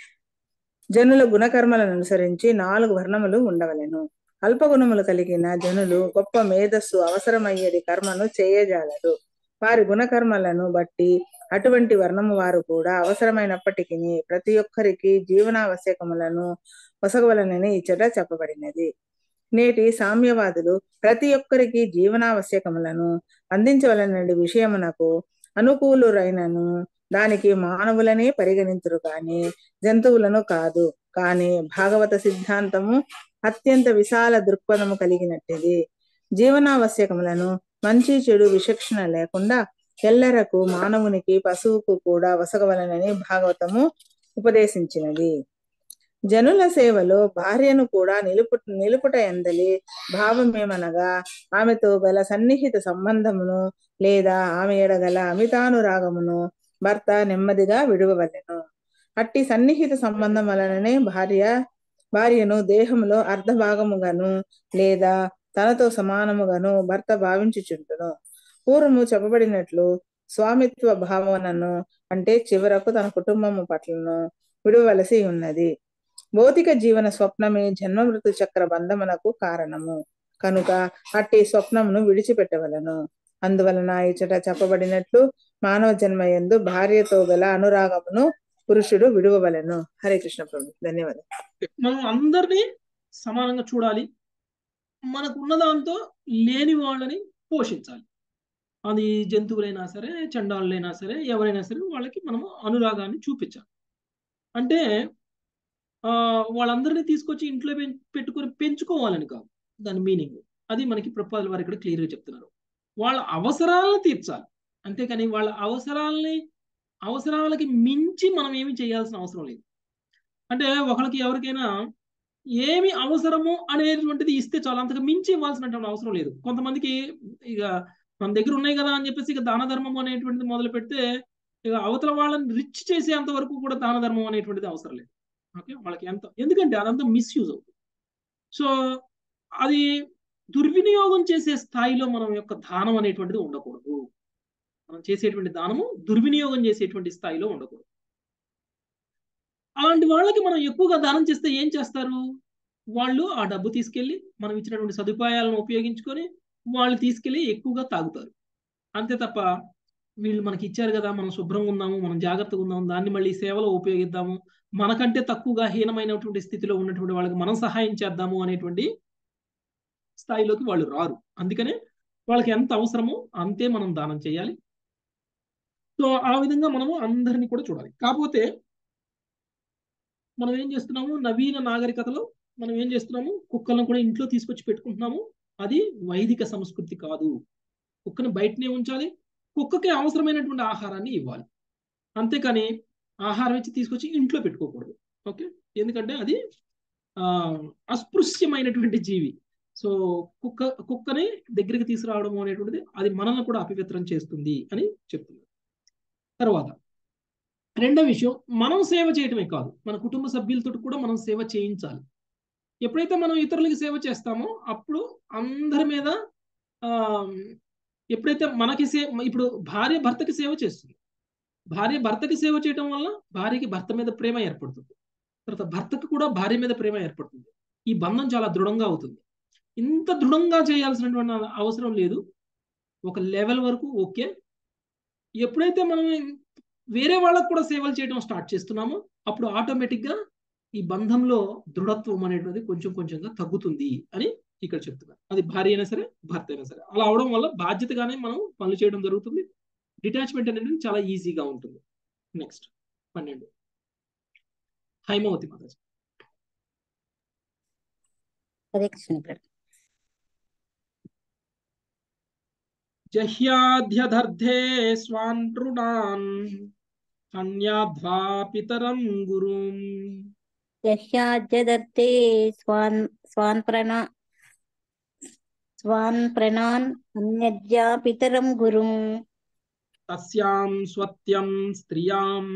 జనుల గుణకర్మలను అనుసరించి నాలుగు వర్ణములు ఉండవలెను అల్పగుణములు కలిగిన జనులు గొప్ప మేధస్సు అవసరమయ్యేది కర్మను చేయజాలరు వారి గుణకర్మలను బట్టి అటువంటి వర్ణము వారు కూడా అవసరమైనప్పటికీ ప్రతి ఒక్కరికి జీవనావశ్యకములను వసగవలనని ఇచ్చట చెప్పబడినది నేటి సామ్యవాదులు ప్రతి ఒక్కరికి జీవనావశ్యకములను అందించవలనని విషయమునకు అనుకూలురైనను దానికి మానవులనే పరిగణించరు కాని జంతువులను కాదు కాని భాగవత సిద్ధాంతము అత్యంత విశాల దృక్పథము కలిగినట్టిది జీవనావశ్యకములను మంచి చెడు విచక్షణ లేకుండా ఎల్లరకు మానవునికి పశువుకు కూడా వసగవలనని భాగవతము ఉపదేశించినది జనుల సేవలో భార్యను కూడా నిలుపు నిలుపుట ఎందలి భావమేమనగా ఆమెతో గల సన్నిహిత సంబంధమును లేదా ఆమె ఎడగల అమితానురాగమును భర్త నెమ్మదిగా విడువవలెను అట్టి సన్నిహిత సంబంధం వలననే భార్య భార్యను దేహంలో అర్ధ భాగముగాను లేదా తనతో సమానముగాను భర్త భావించుచుంటును పూర్వము చెప్పబడినట్లు స్వామిత్వ భావనను అంటే చివరకు తన కుటుంబము పట్లను విడవలసి ఉన్నది భౌతిక జీవన స్వప్నమే జన్మ మృతు చక్ర బంధమునకు కారణము కనుక అట్టి స్వప్నమును విడిచిపెట్టవలను అందువలన ఇచ్చట చెప్పబడినట్లు మానవ జన్మ ఎందు భార్యతో గల అనురాగమును పురుషుడు విడువవలను హరే కృష్ణ ప్రభు ధన్యవాదాలు మనం అందరినీ సమానంగా చూడాలి మనకు ఉన్న దాంతో లేని వాళ్ళని పోషించాలి అది జంతువులైనా సరే చండాలైనా సరే ఎవరైనా సరే వాళ్ళకి మనము అనురాగాన్ని చూపించాలి అంటే ఆ వాళ్ళందరినీ తీసుకొచ్చి ఇంట్లో పెం- పెట్టుకొని పెంచుకోవాలని కాదు దాని మీనింగ్ అది మనకి ప్రపోజల్ వారు ఇక్కడ క్లియర్గా చెప్తున్నారు వాళ్ళ అవసరాలను తీర్చాలి అంతేకాని వాళ్ళ అవసరాలని అవసరాలకి మించి మనం ఏమి చేయాల్సిన అవసరం లేదు అంటే ఒకరికి ఎవరికైనా ఏమి అవసరము అనేటువంటిది ఇస్తే చాలా అంతకు మించి ఇవ్వాల్సినటువంటి అవసరం లేదు కొంతమందికి ఇక మన దగ్గర ఉన్నాయి కదా అని చెప్పేసి ఇక దాన ధర్మం అనేటువంటిది మొదలు పెడితే ఇక అవతల వాళ్ళని రిచ్ చేసేంత వరకు కూడా దాన ధర్మం అనేటువంటిది అవసరం లేదు ఓకే వాళ్ళకి ఎంత ఎందుకంటే అదంతా మిస్యూజ్ అవుతుంది సో అది దుర్వినియోగం చేసే స్థాయిలో మనం యొక్క దానం అనేటువంటిది ఉండకూడదు మనం చేసేటువంటి దానము దుర్వినియోగం చేసేటువంటి స్థాయిలో ఉండకూడదు అలాంటి వాళ్ళకి మనం ఎక్కువగా దానం చేస్తే ఏం చేస్తారు వాళ్ళు ఆ డబ్బు తీసుకెళ్ళి మనం ఇచ్చినటువంటి సదుపాయాలను ఉపయోగించుకొని వాళ్ళు తీసుకెళ్ళి ఎక్కువగా తాగుతారు అంతే తప్ప వీళ్ళు మనకి ఇచ్చారు కదా మనం శుభ్రంగా ఉన్నాము మనం జాగ్రత్తగా ఉన్నాము దాన్ని మళ్ళీ సేవలో ఉపయోగిద్దాము మనకంటే తక్కువగా హీనమైనటువంటి స్థితిలో ఉన్నటువంటి వాళ్ళకి మనం సహాయం చేద్దాము అనేటువంటి స్థాయిలోకి వాళ్ళు రారు అందుకనే వాళ్ళకి ఎంత అవసరమో అంతే మనం దానం చేయాలి సో ఆ విధంగా మనము అందరినీ కూడా చూడాలి కాకపోతే మనం ఏం చేస్తున్నాము నవీన నాగరికతలో మనం ఏం చేస్తున్నాము కుక్కలను కూడా ఇంట్లో తీసుకొచ్చి పెట్టుకుంటున్నాము అది వైదిక సంస్కృతి కాదు కుక్కను బయటనే ఉంచాలి కుక్కకి అవసరమైనటువంటి ఆహారాన్ని ఇవ్వాలి అంతేకాని ఆహారం ఇచ్చి తీసుకొచ్చి ఇంట్లో పెట్టుకోకూడదు ఓకే ఎందుకంటే అది ఆ అస్పృశ్యమైనటువంటి జీవి సో కుక్క కుక్కని దగ్గరికి తీసుకురావడం అనేటువంటిది అది మనల్ని కూడా అపవిత్రం చేస్తుంది అని చెప్తున్నారు తర్వాత రెండో విషయం మనం సేవ చేయటమే కాదు మన కుటుంబ సభ్యులతో కూడా మనం సేవ చేయించాలి ఎప్పుడైతే మనం ఇతరులకి సేవ చేస్తామో అప్పుడు అందరి మీద ఆ ఎప్పుడైతే మనకి సే ఇప్పుడు భార్య భర్తకి సేవ చేస్తుంది భార్య భర్తకి సేవ చేయడం వల్ల భార్యకి భర్త మీద ప్రేమ ఏర్పడుతుంది తర్వాత భర్తకు కూడా భార్య మీద ప్రేమ ఏర్పడుతుంది ఈ బంధం చాలా దృఢంగా అవుతుంది ఇంత దృఢంగా చేయాల్సినటువంటి అవసరం లేదు ఒక లెవెల్ వరకు ఓకే ఎప్పుడైతే మనం వేరే వాళ్ళకు కూడా సేవలు చేయడం స్టార్ట్ చేస్తున్నామో అప్పుడు ఆటోమేటిక్గా ఈ బంధంలో దృఢత్వం అనేటువంటిది కొంచెం కొంచెంగా తగ్గుతుంది అని ఇక్కడ చెప్తున్నారు అది భార్య అయినా సరే భర్త అయినా సరే అలా అవడం వల్ల బాధ్యతగానే మనం పనులు చేయడం జరుగుతుంది డిటాచ్మెంట్ అనేది చాలా ఈజీగా ఉంటుంది నెక్స్ట్ పన్నెండు హైమవతి మాతాజీ హరే కృష్ణ ప్రభు జహ్యాధ్యధర్ధే స్వాన్ తృణాన్ కన్యాధ్వా పితరం గురుం యహ్యాద్యదత్తే స్వాన్ స్వాన్ ప్రణ స్వాన్ ప్రణాన్ అన్యజ్ఞా పితరం గురుం తస్యాం స్వత్యం స్త్రియాం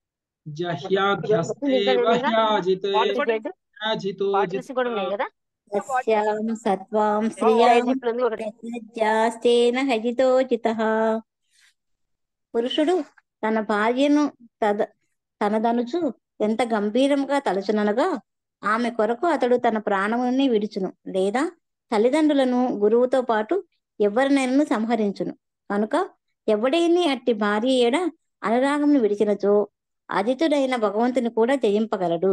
జహ్యాధ్యస్తే వహ్యాజితే యాజితో బాటిల్స్ కూడా ఉన్నాయి కదా తస్యాం సత్వాం ఆ, శ్రియాం ఇప్పుడు ఉంది ఒకటి యజ్ఞాస్తేన హజితోచితః పురుషుడు తన భార్యను తద తనదనుచు ఎంత గంభీరంగా తలచుననగా ఆమె కొరకు అతడు తన ప్రాణముని విడుచును లేదా తల్లిదండ్రులను గురువుతో పాటు ఎవరినైనా సంహరించును కనుక ఎవడైని అట్టి భార్య ఏడ అనురాగమును విడిచినచో అజితుడైన భగవంతుని కూడా జయింపగలడు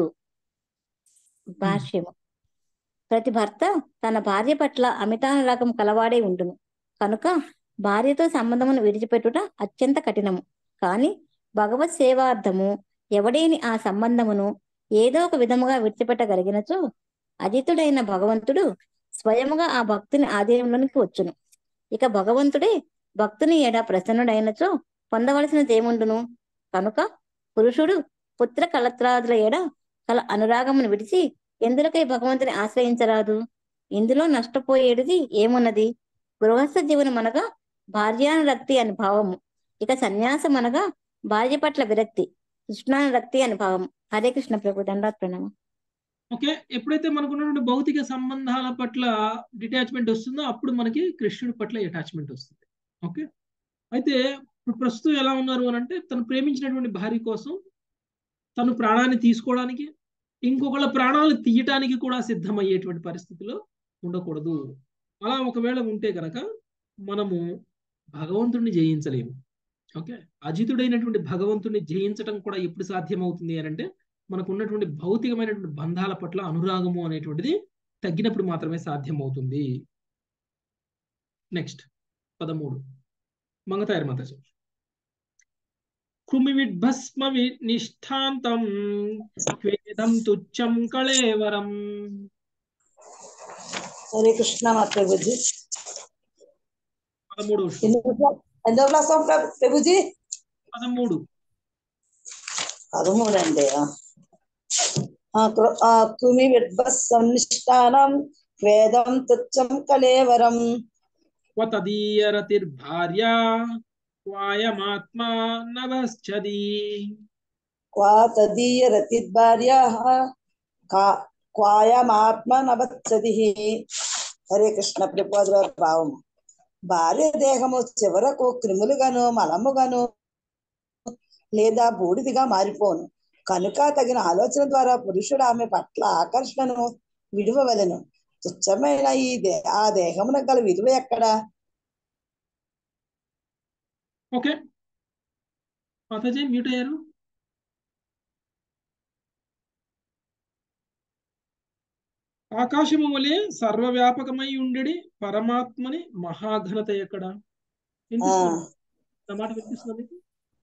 భాష్యము ప్రతి భర్త తన భార్య పట్ల అమితానురాగం కలవాడే ఉండును కనుక భార్యతో సంబంధమును విడిచిపెట్టుట అత్యంత కఠినము కాని భగవత్ సేవార్థము ఎవడేని ఆ సంబంధమును ఏదో ఒక విధముగా విడిచిపెట్టగలిగినచో అజితుడైన భగవంతుడు స్వయముగా ఆ భక్తుని ఆధీనంలోనికి వచ్చును ఇక భగవంతుడే భక్తుని ఎడ ప్రసన్నుడైనచో పొందవలసినదేముండును కనుక పురుషుడు పుత్ర కళత్రాదుల ఎడ కల అనురాగమును విడిచి ఎందులకై భగవంతుని ఆశ్రయించరాదు ఇందులో నష్టపోయేది ఏమున్నది గృహస్థ జీవనం అనగా భార్యానురక్తి అని భావము ఇక సన్యాసం అనగా భార్య పట్ల విరక్తి కృష్ణానురక్తి అని భావము హరే కృష్ణ ప్రభు దండాత్ ప్రణామం ఓకే ఎప్పుడైతే మనకు ఉన్నటువంటి భౌతిక సంబంధాల పట్ల డిటాచ్మెంట్ వస్తుందో అప్పుడు మనకి కృష్ణుడి పట్ల అటాచ్మెంట్ వస్తుంది ఓకే అయితే ఇప్పుడు ప్రస్తుతం ఎలా ఉన్నారు అని అంటే తను ప్రేమించినటువంటి భార్య కోసం తను ప్రాణాన్ని తీసుకోవడానికి ఇంకొకళ్ళ ప్రాణాలు తీయటానికి కూడా సిద్ధమయ్యేటువంటి పరిస్థితిలో ఉండకూడదు అలా ఒకవేళ ఉంటే కనుక మనము భగవంతుడిని జయించలేము ఓకే అజితుడైనటువంటి భగవంతుడిని జయించటం కూడా ఎప్పుడు సాధ్యమవుతుంది అని అంటే మనకు ఉన్నటువంటి భౌతికమైనటువంటి బంధాల పట్ల అనురాగము అనేటువంటిది తగ్గినప్పుడు మాత్రమే సాధ్యమవుతుంది నెక్స్ట్ పదమూడు మంగతాయర్ మాతాజీ కృమివిడ్భస్మ నిష్ఠాంతం క్వేదం తుచ్చం కళేవరం హరే కృష్ణ మా ప్రభుజీ పదమూడు ఎన్నో క్లాస్ ఎన్నో క్లాస్ ప్రభుజీ పదమూడు పదమూడు అండి కృమి విద్వస్సంనిష్టానం వేదం తుచ్చం కలేవరం క్వతదీయరతిర్భార్య క్వాయమాత్మా నవశ్చది క్వా తదీయ రతిర్భార్య క్వాయమాత్మ నవచ్చది హరే కృష్ణ ప్రపోద భావము భార్య దేహము చివరకు క్రిములుగాను మలముగాను లేదా బూడిదిగా మారిపోను కనుక తగిన ఆలోచన ద్వారా పురుషుడు ఆమె పట్ల ఆకర్షణను విడువవలను తుచ్చమైన ఈ దే ఆ దేహమున గల విలువ ఎక్కడ ఓకే మాతాజీ మ్యూట్ అయ్యారు ఆకాశము వలె సర్వవ్యాపకమై ఉండేది పరమాత్మని మహాఘనత ఎక్కడ వినిపిస్తుందా? నా మాట వినిపిస్తుందా మీకు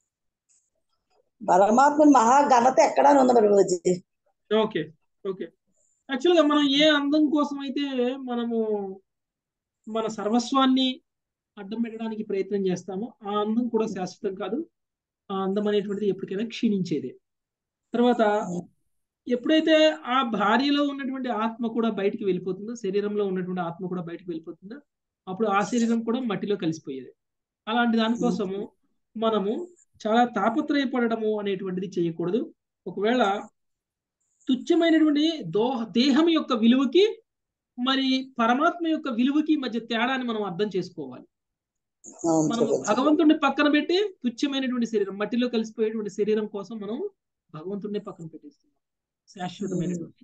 పరమాత్మ మహాఘనత ఎక్కడ అని ఉంది ప్రభుజీ ఓకే ఓకే యాక్చువల్గా మనం ఏ అందం కోసం అయితే మనము మన సర్వస్వాన్ని అడ్డం పెట్టడానికి ప్రయత్నం చేస్తామో ఆ అందం కూడా శాశ్వతం కాదు ఆ అందం అనేటువంటిది ఎప్పటికైనా క్షీణించేదే తర్వాత ఎప్పుడైతే ఆ భార్యలో ఉన్నటువంటి ఆత్మ కూడా బయటికి వెళ్ళిపోతుందో శరీరంలో ఉన్నటువంటి ఆత్మ కూడా బయటికి వెళ్ళిపోతుందో అప్పుడు ఆ శరీరం కూడా మట్టిలో కలిసిపోయేది అలాంటి దానికోసము మనము చాలా తాపత్రయపడము అనేటువంటిది చేయకూడదు ఒకవేళ తుచ్చమైనటువంటి దో దేహం యొక్క విలువకి మరి పరమాత్మ యొక్క విలువకి మధ్య తేడాని మనం అర్థం చేసుకోవాలి అవును మనం ప్రభుజీ భగవంతుడిని పక్కన పెట్టి తుచ్చమైనటువంటి శరీరం మట్టిలో కలిసిపోయేటువంటి శరీరం కోసం మనం భగవంతుడిని పక్కన పెట్టేస్తున్నాం శాశ్వతమైనటువంటి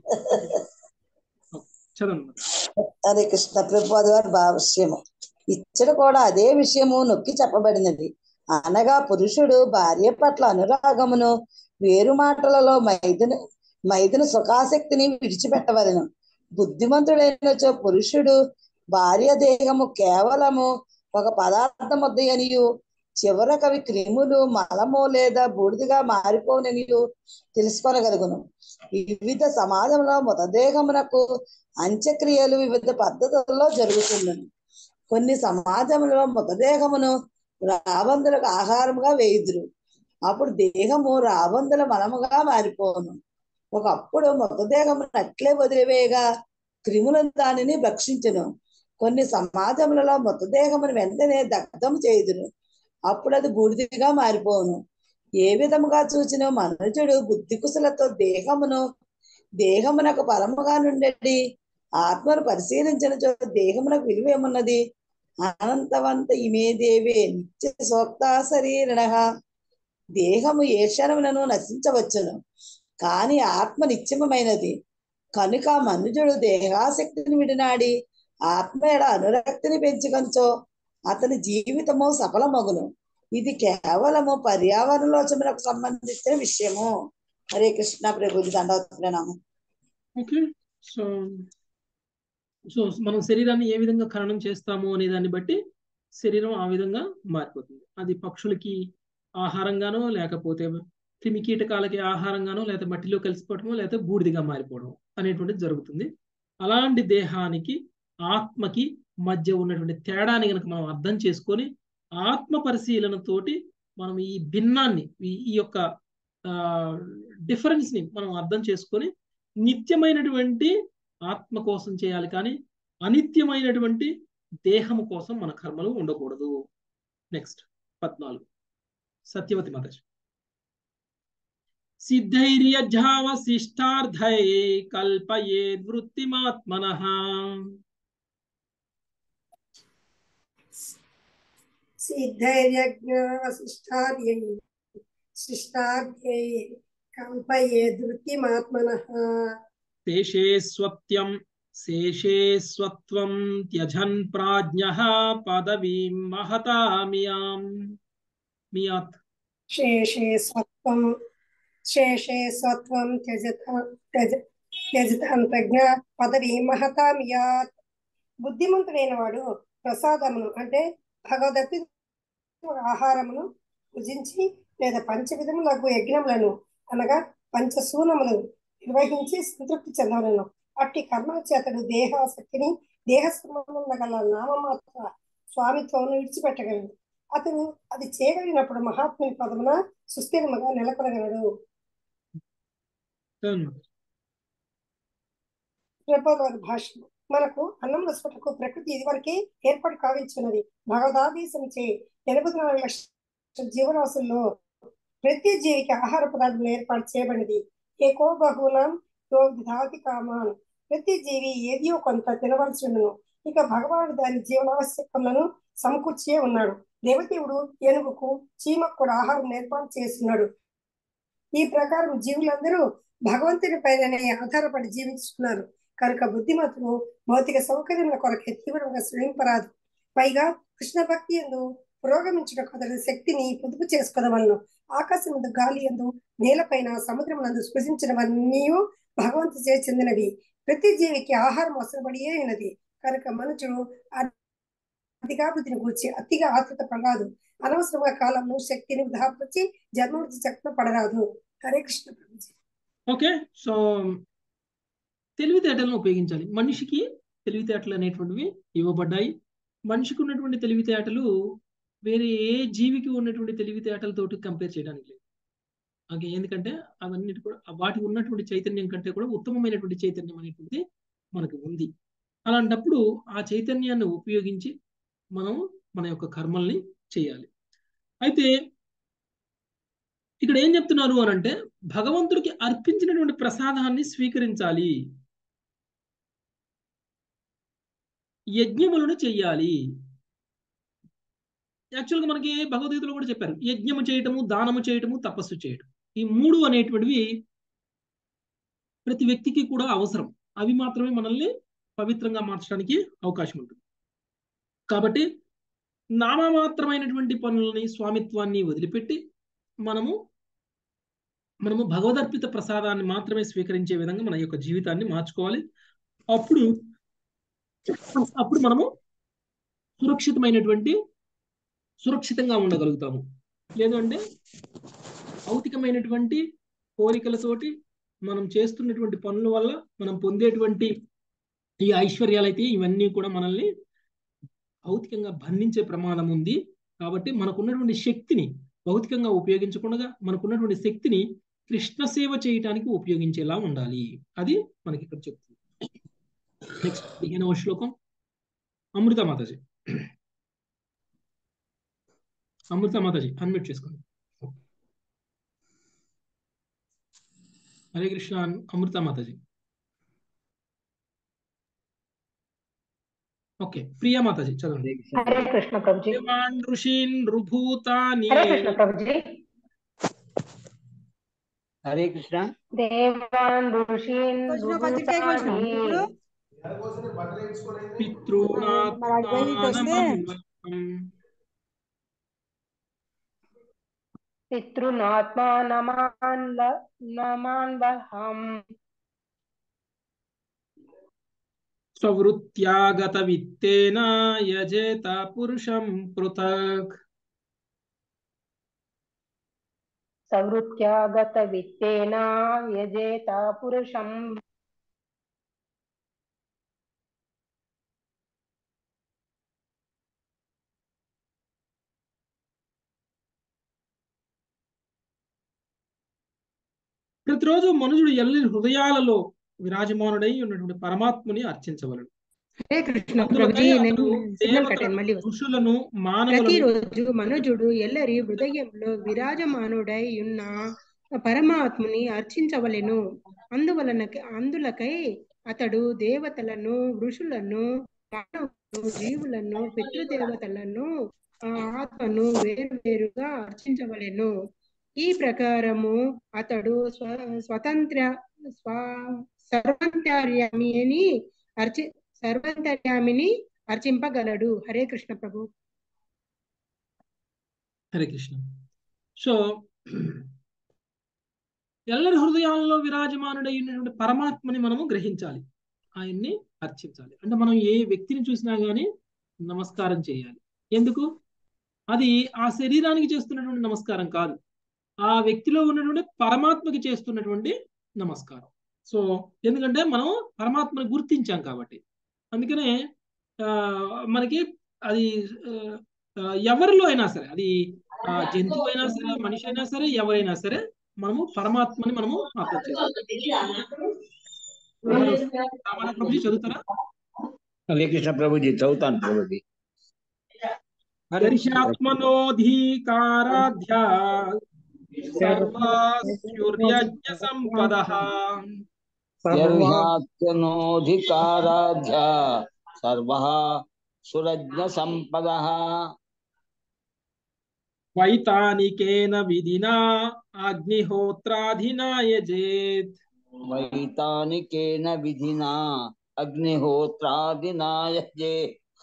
ఓకే, చదవండి మరి. హరే కృష్ణ ప్రభుపాద వారి భాష్యము ఇచ్చట కూడా అదే విషయము నొక్కి చెప్పబడినది అనగా పురుషుడు భార్య పట్ల అనురాగమును వేరు మాటలలో మైదును మైదును సుఖాసక్తిని విడిచిపెట్టవలను బుద్ధిమంతుడైనచో పురుషుడు భార్య దేహము కేవలము ఒక పదార్థం వద్దయనియు చివరకవి క్రిములు మలము లేదా బూడిదిగా మారిపోననియు తెలుసుకొనగలుగును వివిధ సమాజంలో మృతదేహమునకు అంత్యక్రియలు వివిధ పద్ధతుల్లో జరుగుతున్నాయి కొన్ని సమాజంలో మృతదేహమును రాబందులకు ఆహారముగా వేయుదురు అప్పుడు దేహము రాబందుల మలముగా మారిపోను ఒకప్పుడు మృతదేహమును అట్లే వదిలివేయగా క్రిములను దానిని భక్షించును కొన్ని సమాజములలో మృతదేహమును వెంటనే దగ్ధం చేయుదురు అప్పుడు అది బూడిదిగా మారిపోను ఏ విధముగా చూచిన మనుజుడు బుద్ధి కుశలతో దేహమును దేహమునకు పరముగా నుండి ఆత్మను పరిశీలించిన చోట దేహమునకు విలువ ఏమున్నది అనంతవంత ఇమే దేవే నిత్య సోక్త శరీరణ దేహము ఏ క్షణములను నశించవచ్చును కానీ ఆత్మ నిత్యమైనది కనుక మనుజుడు దేహాశక్తిని విడినాడి ఆత్మ ఎడ అనురక్తిని పెంచుకొంచో అతని జీవితము సఫలమగును ఇది కేవలము పర్యావరణలోచనకు సంబంధించిన విషయము హరే కృష్ణ ప్రభుజీ దండవత్నాము ఓకే సో సో మనం శరీరాన్ని ఏ విధంగా ఖననం చేస్తాము అనే దాన్ని బట్టి శరీరం ఆ విధంగా మారిపోతుంది అది పక్షులకి ఆహారంగానో లేకపోతే క్రిమి కీటకాలకి ఆహారంగానో లేకపోతే మట్టిలో కలిసిపోవటమో లేకపోతే బూడిదిగా మారిపోవడం అనేటువంటిది జరుగుతుంది అలాంటి దేహానికి ఆత్మకి మధ్య ఉన్నటువంటి తేడాని కనుక మనం అర్థం చేసుకొని ఆత్మ పరిశీలనతోటి మనం ఈ భిన్నాన్ని ఈ ఈ యొక్క డిఫరెన్స్ ని మనం అర్థం చేసుకొని నిత్యమైనటువంటి ఆత్మ కోసం చేయాలి కానీ అనిత్యమైనటువంటి దేహము కోసం మన కర్మలు ఉండకూడదు నెక్స్ట్ పద్నాలుగు సత్యవతి మాతాజీ సిద్ధైర్యజావశిష్టార్థై కల్పయేద్ వృత్తిమాత్మన సిద్ధైర్యజ్ఞావశిష్టార్యై శిష్టార్థ్యై కల్పయే ధృతిమాత్మనః శేషే స్వత్యం శేషే స్వత్వం త్యజన్ ప్రాజ్ఞ పదవీం మహతామియాం మియాత్ శేషే స్వత్వం శేషే స్వత్వం త్యజత త్యజ త్యజతంతజ్ఞ పదవి మహతాం యాత్ బుద్ధిమంతుడైన వాడు ప్రసాదమును అంటే భగవదత్తి ఆహారమును భుజించి లేదా పంచవిధములకు యజ్ఞములను అనగా పంచసూనములను నిర్వహించి సంతృప్తి చెందవలను అట్టి కర్మల చేతడు దేహాసక్తిని దేహ సంబంధం గల నామమాత్ర స్వామిత్వమును విడిచిపెట్టగలడు అతను అది చేయగలిగినప్పుడు మహాత్ముని పదమున సుస్థిరముగా నెలకొనగలడు ప్రభోదవారి భాష మనకు అన్నం రసపటకు ప్రకృతి ఇదివరకే ఏర్పాటు కావించున్నది భగవదాదేశం చే ఎనభై నాలుగు లక్షల జీవరాశుల్లో ప్రతి జీవికి ఆహార పదార్థాలు ఏర్పాటు చేయబడినది ఏకో బహుళం తో విధాతి కామాన్ ప్రతి జీవి ఏదియో కొంత తినవలసి ఉండను ఇక భగవానుడు దాని జీవనావశ్యకములను సమకూర్చే ఉన్నాడు దేవదేవుడు ఏనుగుకు చీమకు కూడా ఆహారం ఏర్పాటు చేస్తున్నాడు ఈ ప్రకారం జీవులందరూ భగవంతుని పైననే ఆధారపడి జీవిస్తున్నారు కనుక బుద్ధిమతులు భౌతిక సౌకర్యముల కొరకే తీవ్రంగా శ్రమింపరాదు పైగా కృష్ణ భక్తి ఎందు పురోగమించిన కొదరి శక్తిని పొదుపు చేసుకోవడం ఆకాశం ఎందు గాలి ఎందు నేలపైన సముద్రం నందు స్పృశించినవన్నీ భగవంతు చే చెందినవి ప్రతి జీవికి ఆహారం అవసరపడియే ఉన్నది కనుక మనుషుడు అతిగా బుద్ధిని కూర్చి అతిగా ఆతృత పడరాదు అనవసరమైన కాలంలో శక్తిని వృధాపరిచి జన్మవృద్ధి చక్రం పడరాదు హరే కృష్ణ ప్రభుజీ ఓకే సో తెలివితేటలను ఉపయోగించాలి మనిషికి తెలివితేటలు అనేటువంటివి ఇవ్వబడ్డాయి మనిషికి ఉన్నటువంటి తెలివితేటలు వేరే ఏ జీవికి ఉన్నటువంటి తెలివితేటలతోటి కంపేర్ చేయడానికి లేదు ఓకే ఎందుకంటే అవన్నిటి కూడా వాటికి ఉన్నటువంటి చైతన్యం కంటే కూడా ఉత్తమమైనటువంటి చైతన్యం అనేటువంటి మనకు ఉంది అలాంటప్పుడు ఆ చైతన్యాన్ని ఉపయోగించి మనం మన యొక్క కర్మల్ని చేయాలి అయితే ఇక్కడ ఏం చెప్తున్నారు అని అంటే భగవంతుడికి అర్పించినటువంటి ప్రసాదాన్ని స్వీకరించాలి యజ్ఞములను చెయ్యాలి యాక్చువల్గా మనకి భగవద్గీతలో కూడా చెప్పారు యజ్ఞము చేయటము దానము చేయటము తపస్సు చేయటం ఈ మూడు అనేటువంటివి ప్రతి వ్యక్తికి కూడా అవసరం అవి మాత్రమే మనల్ని పవిత్రంగా మార్చడానికి అవకాశం ఉంటుంది కాబట్టి నామమాత్రమైనటువంటి పనులని స్వామిత్వాన్ని వదిలిపెట్టి మనము మనము భగవదర్పిత ప్రసాదాన్ని మాత్రమే స్వీకరించే విధంగా మన యొక్క జీవితాన్ని మార్చుకోవాలి అప్పుడు అప్పుడు మనము సురక్షితమైనటువంటి సురక్షితంగా ఉండగలుగుతాము లేదు అంటే భౌతికమైనటువంటి కోరికలతోటి మనం చేస్తున్నటువంటి పనుల వల్ల మనం పొందేటువంటి ఈ ఐశ్వర్యాలు అయితే ఇవన్నీ కూడా మనల్ని భౌతికంగా బంధించే ప్రమాదం ఉంది కాబట్టి మనకున్నటువంటి శక్తిని భౌతికంగా ఉపయోగించకుండా మనకున్నటువంటి శక్తిని కృష్ణ సేవ చేయటానికి ఉపయోగించేలా ఉండాలి అది మనకి ఇక్కడ చెప్తుంది నెక్స్ట్ పదిహేనవ శ్లోకం అమృత మాతాజీ అమృత మాతాజీ అన్మ్యూట్ చేసుకోండి హరే కృష్ణ అమృత మాతాజీ ఓకే ప్రియా మాతాజీ చదవండి హరే కృష్ణ ప్రభుజీ దేవాన్ ఋషీన్ రుభూతాని హరే కృష్ణ ప్రభుజీ హరే కృష్ణ దేవాన్ ఋషీన్ వచ్చిన పత్రిక వచ్చిన ఇప్పుడు పితॄణాత్మానమం పితృనాత్మా నమాన్ నమాన్ వహం స్వవృత్యాగత విత్తేన యజేత పురుషం పృథక్ సవృత్యాగత విత్తేన యజేత పురుషం ప్రతిరోజు మనుషుడు ఎల్లి హృదయాలలో విరాజమానుడై ఉన్నటువంటి పరమాత్మని అర్చించవలను హరే కృష్ణ అందులకై ప్రభుజీ అతడు నేను సిగ్నల్ దేవతలను, కట్టాను మళ్ళీ వస్తాను. ఋషులను మానవులను ప్రతిరోజు మనుజుడు ఎల్లరి హృదయంలో విరాజమానుడై ఉన్న పరమాత్ముని అర్చించవలెను అందువలన అందులకై అతడు దేవతలను ఋషులను మానవులను జీవులను పితృదేవతలను ఆ ఆత్మను వేరువేరుగా అర్చించవలెను ఈ ప్రకారము అతడు స్వ స్వతంత్ర స్వ సర్వంతర్యామి అని అర్చి సర్వంతర్యామిని అర్చింపగలడు హరే కృష్ణ ప్రభు హరే కృష్ణ సో ఎల్లరి హృదయాల్లో విరాజమానుడై ఉన్నటువంటి పరమాత్మని మనము గ్రహించాలి ఆయన్ని అర్చించాలి అంటే మనం ఏ వ్యక్తిని చూసినా గానీ నమస్కారం చేయాలి ఎందుకు అది ఆ శరీరానికి చేస్తున్నటువంటి నమస్కారం కాదు ఆ వ్యక్తిలో ఉన్నటువంటి పరమాత్మకి చేస్తున్నటువంటి నమస్కారం సో ఎందుకంటే మనం పరమాత్మని గుర్తించాం కాబట్టి అందుకనే ఆ మనకి అది ఆ, ఆ, ఎవరిలో అయినా సరే అది ఆ, జంతువు అయినా సరే మనిషి అయినా సరే ఎవరైనా సరే మనము పరమాత్మని మనము అర్థం చేసుకోవాలి రామారావు ప్రభుజీ చదువుతారా హరే కృష్ణ ప్రభుజీ చదువుతాను ప్రభుజీ దర్శాత్మనోధీకారాధ్య సర్వస్యుర్యజ్ఞ సంపద సర్వాత్మనోధికారాధ్య సర్వ సురజ్ఞ సంపద వైతానికేన విధినా అగ్నిహోత్రాధినా యజేత్ వైతానికేన విధినా అగ్నిహోత్రాదినాయజే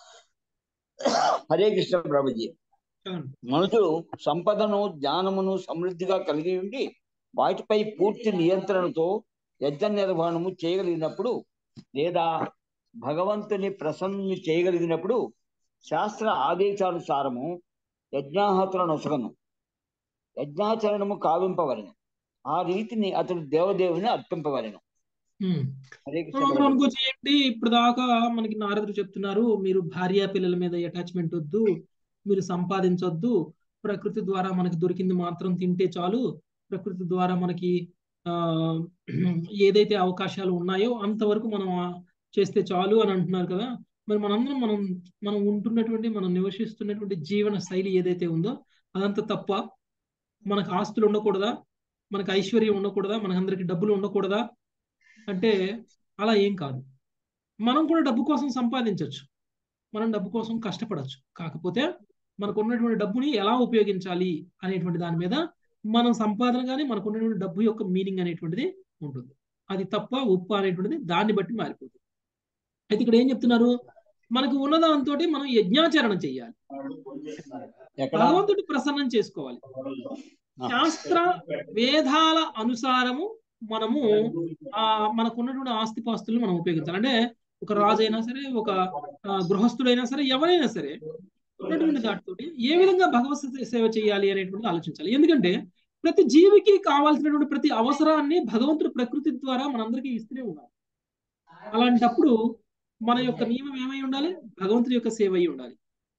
హరే కృష్ణ ప్రభుజీ చదవండి. మనుషుడు సంపదను జ్ఞానమును సమృద్ధిగా కలిగి ఉండి వాటిపై పూర్తి నియంత్రణతో యజ్ఞ నిర్వహణము చేయగలిగినప్పుడు లేదా భగవంతుని ప్రసన్ను చేయగలిగినప్పుడు శాస్త్ర ఆదేశానుసారము యజ్ఞాహతుల నొసగను యజ్ఞాచరణము కావింపవలను ఆ రీతిని అతడు దేవదేవుని అర్పింపవలను ఉమ్. హరే కృష్ణ మనం ప్రభుజీ. అనుకోవచ్చు ఏంటి ఇప్పుడు దాకా మనకి నారదుడు చెప్తున్నారు మీరు భార్య పిల్లల మీద అటాచ్మెంట్ వద్దు మీరు సంపాదించొద్దు ప్రకృతి ద్వారా మనకి దొరికింది మాత్రం తింటే చాలు ప్రకృతి ద్వారా మనకి ఆ ఏదైతే అవకాశాలు ఉన్నాయో అంతవరకు మనం ఆ చేస్తే చాలు అని అంటున్నారు కదా మరి మనందరం మనం మనం ఉంటున్నటువంటి మనం నివసిస్తున్నటువంటి జీవన శైలి ఏదైతే ఉందో అదంతా తప్ప మనకు ఆస్తులు ఉండకూడదా మనకు ఐశ్వర్యం ఉండకూడదా మనకందరికి డబ్బులు ఉండకూడదా అంటే అలా ఏం కాదు మనం కూడా డబ్బు కోసం సంపాదించవచ్చు మనం డబ్బు కోసం కష్టపడవచ్చు కాకపోతే మనకు ఉన్నటువంటి డబ్బుని ఎలా ఉపయోగించాలి అనేటువంటి దాని మీద మనం సంపాదన కానీ మనకు ఉన్నటువంటి డబ్బు యొక్క మీనింగ్ అనేటువంటిది ఉంటుంది అది తప్ప ఉప్పు అనేటువంటిది దాన్ని బట్టి మారిపోతుంది అయితే ఇక్కడ ఏం చెప్తున్నారు మనకు ఉన్నదాంతో మనం యజ్ఞాచరణ చేయాలి ఎక్కడ భగవంతుడి ప్రసన్నం చేసుకోవాలి శాస్త్ర వేదాల అనుసారము మనము ఆ మనకున్నటువంటి ఆస్తిపాస్తులను మనం ఉపయోగించాలి అంటే ఒక రాజు అయినా సరే ఒక ఆ, గృహస్థుడైనా సరే ఎవరైనా సరే ఉన్నటువంటి దాటితోటి ఏ విధంగా భగవత్ సేవ చేయాలి అనేటువంటి ఆలోచించాలి ఎందుకంటే ప్రతి జీవికి కావాల్సినటువంటి ప్రతి అవసరాన్ని భగవంతుడు ప్రకృతి ద్వారా మనందరికీ ఇస్తూనే ఉన్నారు అలాంటప్పుడు మన యొక్క నియమం ఏమై ఉండాలి భగవంతుడి యొక్క సేవ అయి ఉండాలి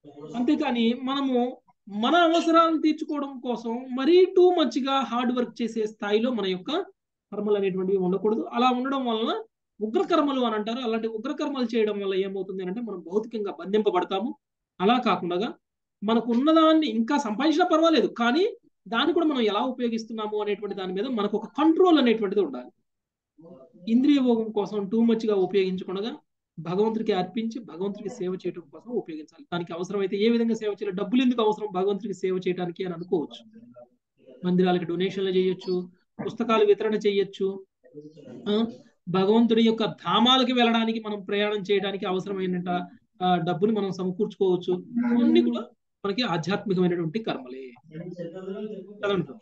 అంతేకాని మనము మన అవసరాలను తీర్చుకోవడం కోసం మరీ టూ మచ్గా హార్డ్ వర్క్ చేసే స్థాయిలో మన యొక్క కర్మలు అనేటువంటివి ఉండకూడదు అలా ఉండడం వలన ఉగ్రకర్మలు అని అంటారు అలాంటి ఉగ్రకర్మలు చేయడం వల్ల ఏమవుతుంది అంటే మనం భౌతికంగా బంధింపబడతాము అలా కాకుండా మనకు ఉన్నదాన్ని ఇంకా సంపాదించినా పర్వాలేదు కానీ దాన్ని కూడా మనం ఎలా ఉపయోగిస్తున్నాము అనేటువంటి దాని మీద మనకు ఒక కంట్రోల్ అనేటువంటిది ఉండాలి ఇంద్రియ భోగం కోసం టూ మచ్గా ఉపయోగించకుండా భగవంతుడికి అర్పించి భగవంతుడికి సేవ చేయడం కోసం ఉపయోగించాలి దానికి అవసరమైతే ఏ విధంగా సేవ చేయాలి డబ్బులు ఎందుకు అవసరం భగవంతుడికి సేవ చేయడానికి అని అనుకోవచ్చు మందిరాలకి డొనేషన్లు చేయొచ్చు పుస్తకాలు వితరణ చేయొచ్చు ఆ, భగవంతుడి యొక్క ధామాలకి వెళ్ళడానికి మనం ప్రయాణం చేయడానికి అవసరమైన డబ్బుని మనం సమకూర్చుకోవచ్చు ఇవన్నీ కూడా మనకి ఆధ్యాత్మికమైనటువంటి కర్మలే చదవండి.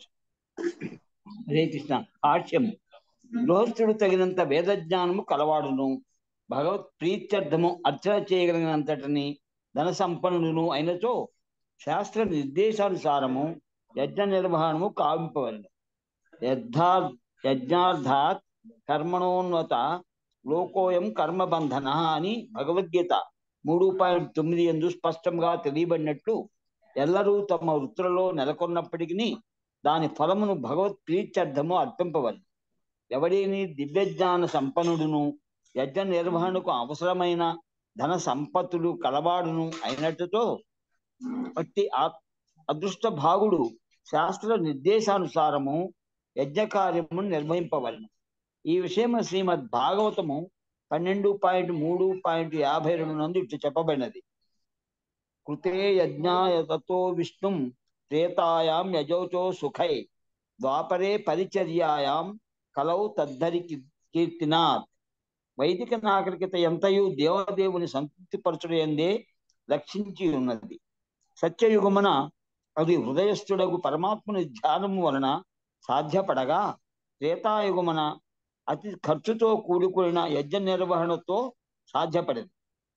హరే కృష్ణ భాష్యం గృహస్థుడు తగినంత వేద జ్ఞానము కలవాడును భగవత్ ప్రీత్యర్థము అర్చన చేయగలిగినంతటిని ధన సంపన్నుడును అయినచో శాస్త్ర నిర్దేశానుసారము యజ్ఞ నిర్వహణము కావింపవలను యద్ధా యజ్ఞార్థాత్ కర్మణోన్వత లోకోయం కర్మబంధన అని భగవద్గీత మూడు పాయింట్ తొమ్మిది ఎందు స్పష్టంగా తెలియబడినట్లు ఎల్లరూ తమ వృత్తులలో నెలకొన్నప్పటికీ దాని ఫలమును భగవత్ ప్రీత్యర్థము అర్పింపవలను ఎవడేని దివ్యజ్ఞాన సంపన్నుడును యజ్ఞ నిర్వహణకు అవసరమైన ధన సంపత్తులు కలవాడును అయినట్టుతో అట్టి ఆ- అదృష్ట భాగుడు శాస్త్ర నిర్దేశానుసారము యజ్ఞ కార్యము నిర్వహింపవలను ఈ విషయం శ్రీమద్ భాగవతము పన్నెండు పాయింట్ మూడు పాయింట్ యాభై రెండు నందు ఇట్లు చెప్పబడినది కృతే యజ్ఞాయ తతో విష్ణుం త్రేతాయాం యజోచో సుఖై ద్వాపరే పరిచర్యాయాం కలౌ తద్ధరి కీ- కీర్తినాథ్ వైదిక నాగరికత ఎంతయు దేవదేవుని సంతృప్తిపరచుడు ఎందే లక్షించి ఉన్నది సత్యయుగమున అది హృదయస్థుడగు పరమాత్ముని ధ్యానము వలన సాధ్యపడగా త్రేతాయుగమున అతి ఖర్చుతో కూడుకున్న యజ్ఞ నిర్వహణతో సాధ్యపడింది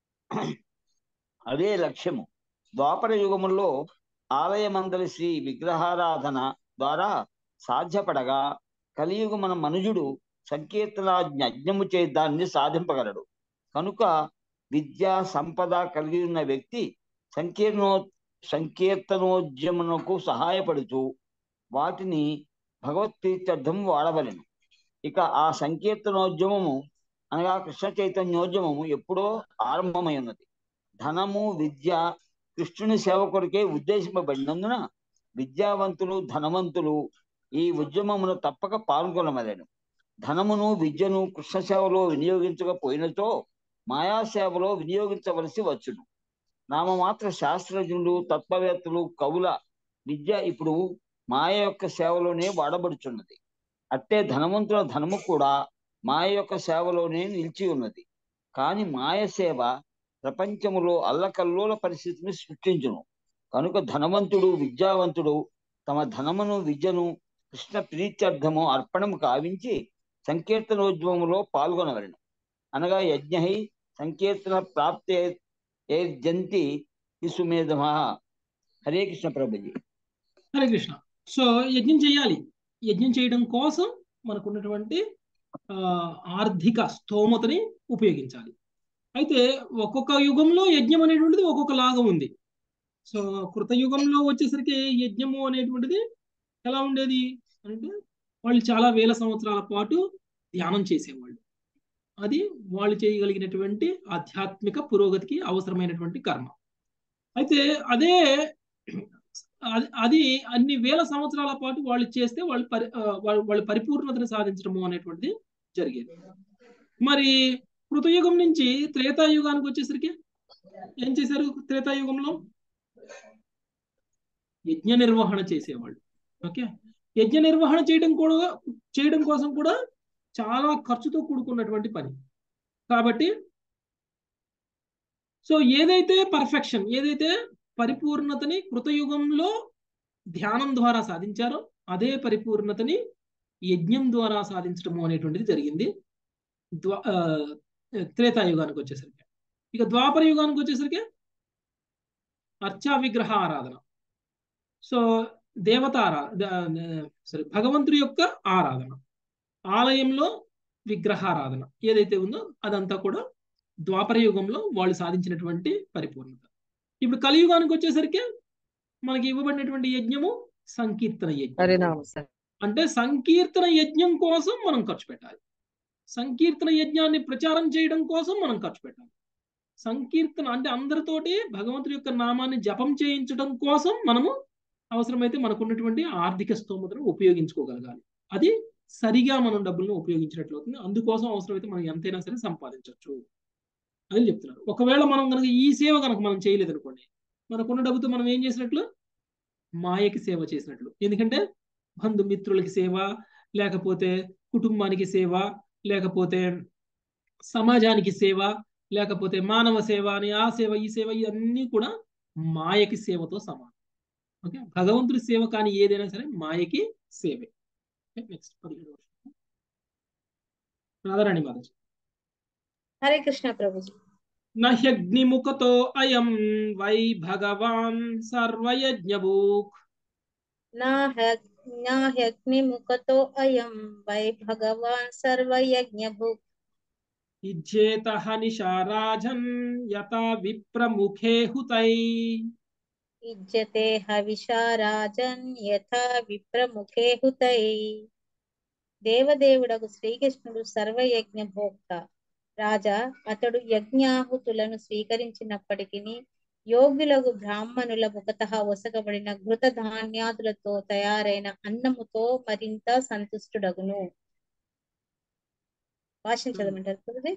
అదే లక్ష్యము ద్వాపర యుగములో ఆలయమందలి శ్రీ విగ్రహారాధన ద్వారా సాధ్యపడగా కలియుగమున మనుజుడు సంకీర్తన యజ్ఞము చే దాన్ని సాధింపగలడు కనుక విద్యా సంపద కలిగి ఉన్న వ్యక్తి సంకీర్ణో సంకీర్తనోద్యమునకు సహాయపడుతూ వాటిని భగవత్ప్రీత్యర్థం వాడవలెను ఇక ఆ సంకీర్తనోద్యమము అనగా కృష్ణ చైతన్యోద్యమము ఎప్పుడో ఆరంభమై ఉన్నది ధనము విద్య కృష్ణుని సేవ కొరకే ఉద్దేశింపబడినందున విద్యావంతులు ధనవంతులు ఈ ఉద్యమమును తప్పక పాల్గొనవలెను ధనమును విద్యను కృష్ణ సేవలో వినియోగించకపోయినతో మాయా సేవలో వినియోగించవలసి వచ్చును నామమాత్ర శాస్త్రజ్ఞులు తత్వవేత్తలు కవుల విద్య ఇప్పుడు మాయ యొక్క సేవలోనే వాడబడుచున్నది అట్టే ధనవంతుల ధనము కూడా మాయ యొక్క సేవలోనే నిలిచి ఉన్నది కాని మాయ సేవ ప్రపంచములో అల్లకల్లోల పరిస్థితిని సృష్టించును కనుక ధనవంతుడు విద్యావంతుడు తమ ధనమును విద్యను కృష్ణ ప్రీత్యర్థము అర్పణము కావించి సంకీర్తనోద్యమములో పాల్గొనవలను అనగా యజ్ఞై సంకీర్తన ప్రాప్తే ఏర్జంతి విసుమేధమ హరే కృష్ణ ప్రభుజీ హరే కృష్ణ సో యజ్ఞం చేయాలి యజ్ఞం చేయడం కోసం మనకున్నటువంటి ఆ, ఆర్థిక స్తోమతని ఉపయోగించాలి అయితే ఒక్కొక్క యుగంలో యజ్ఞం అనేటువంటిది ఒక్కొక్క లాగా ఉంది సో కృతయుగంలో వచ్చేసరికి యజ్ఞము అనేటువంటిది ఎలా ఉండేది అంటే వాళ్ళు చాలా వేల సంవత్సరాల పాటు ధ్యానం చేసేవాళ్ళు అది వాళ్ళు చేయగలిగినటువంటి ఆధ్యాత్మిక పురోగతికి అవసరమైనటువంటి కర్మ అయితే అదే అది- అది అన్ని వేల సంవత్సరాల పాటు వాళ్ళు చేస్తే వాళ్ళు పరి ఆ, వాళ్ళు వాళ్ళు పరిపూర్ణతను సాధించడము అనేటువంటిది జరిగేది మరి కృతయుగం నుంచి త్రేతాయుగానికి వచ్చేసరికి ఏం చేశారు త్రేతాయుగంలో యజ్ఞ నిర్వహణ చేసేవాళ్ళు ఓకే యజ్ఞ నిర్వహణ చేయడం కూడా చేయడం కోసం కూడా చాలా ఖర్చుతో కూడుకున్నటువంటి పని కాబట్టి సో ఏదైతే పర్ఫెక్షన్ ఏదైతే పరిపూర్ణతని కృతయుగంలో ధ్యానం ద్వారా సాధించారో అదే పరిపూర్ణతని యజ్ఞం ద్వారా సాధించడము అనేటువంటిది జరిగింది ద్వా ఆ, త్రేతాయుగానికి వచ్చేసరికి ఇక ద్వాపర యుగానికి వచ్చేసరికి అర్చా విగ్రహ ఆరాధన సో దేవత ఆరాధన సారీ భగవంతుడి యొక్క ఆరాధన ఆలయంలో విగ్రహారాధన ఏదైతే ఉందో అదంతా కూడా ద్వాపర యుగంలో వాళ్ళు సాధించినటువంటి పరిపూర్ణత ఇప్పుడు కలియుగానికి వచ్చేసరికి మనకి ఇవ్వబడినటువంటి యజ్ఞము సంకీర్తన యజ్ఞం హరినామ సార్ అంటే సంకీర్తన యజ్ఞం కోసం మనం ఖర్చు పెట్టాలి సంకీర్తన యజ్ఞాన్ని ప్రచారం చేయడం కోసం మనం ఖర్చు పెట్టాలి సంకీర్తన అంటే అందరితోటి భగవంతుడి యొక్క నామాన్ని జపం చేయించడం కోసం మనము అవసరమైతే మనకున్నటువంటి ఆర్థిక స్తోమతను ఉపయోగించుకోగలగాలి అది సరిగా మనం డబ్బులను ఉపయోగించినట్లు అవుతుంది అందుకోసం అవసరమైతే మనం ఎంతైనా సరే సంపాదించవచ్చు అని చెప్తున్నారు ఒకవేళ మనం కనుక ఈ సేవ కనుక మనం చేయలేదు అనుకోండి మనకున్న డబ్బుతో మనం ఏం చేసినట్లు మాయకి సేవ చేసినట్లు ఎందుకంటే బంధుమిత్రులకి సేవ లేకపోతే కుటుంబానికి సేవ లేకపోతే సమాజానికి సేవ లేకపోతే మానవ సేవ అని ఆ సేవ ఈ సేవ ఇవన్నీ కూడా మాయకి సేవతో సమానం ఓకే భగవంతుడి సేవ కానీ ఏదైనా సరే మాయకి సేవే నెక్స్ట్ పదిహేడు వర్షం రాధారాణి మాతాజీ హరే కృష్ణ ప్రభుజీ నహ్యగ్నిముఖతో అయం వై భగవాన్ సర్వయజ్ఞభూక్ నాహ్యగ్నిముఖతో అయం వై భగవాన్ సర్వయజ్ఞభుక్ ఇజ్జేత నిషారాజన్ యథా విప్రముఖే హుతై ఇజ్జతే హవిషారాజన్ యథా విప్రముఖే హుతై దేవదేవుడకు శ్రీకృష్ణుడు సర్వయజ్ఞ భోక్త రాజా అతడు యజ్ఞాహుతులను స్వీకరించినప్పటికీ యోగ్యులకు బ్రాహ్మణుల ముఖత ఒసగబడిన ఘృత ధాన్యాదులతో తయారైన అన్నముతో మరింత సంతుష్టుడగును భాష్యం చదవమంటారు కదండి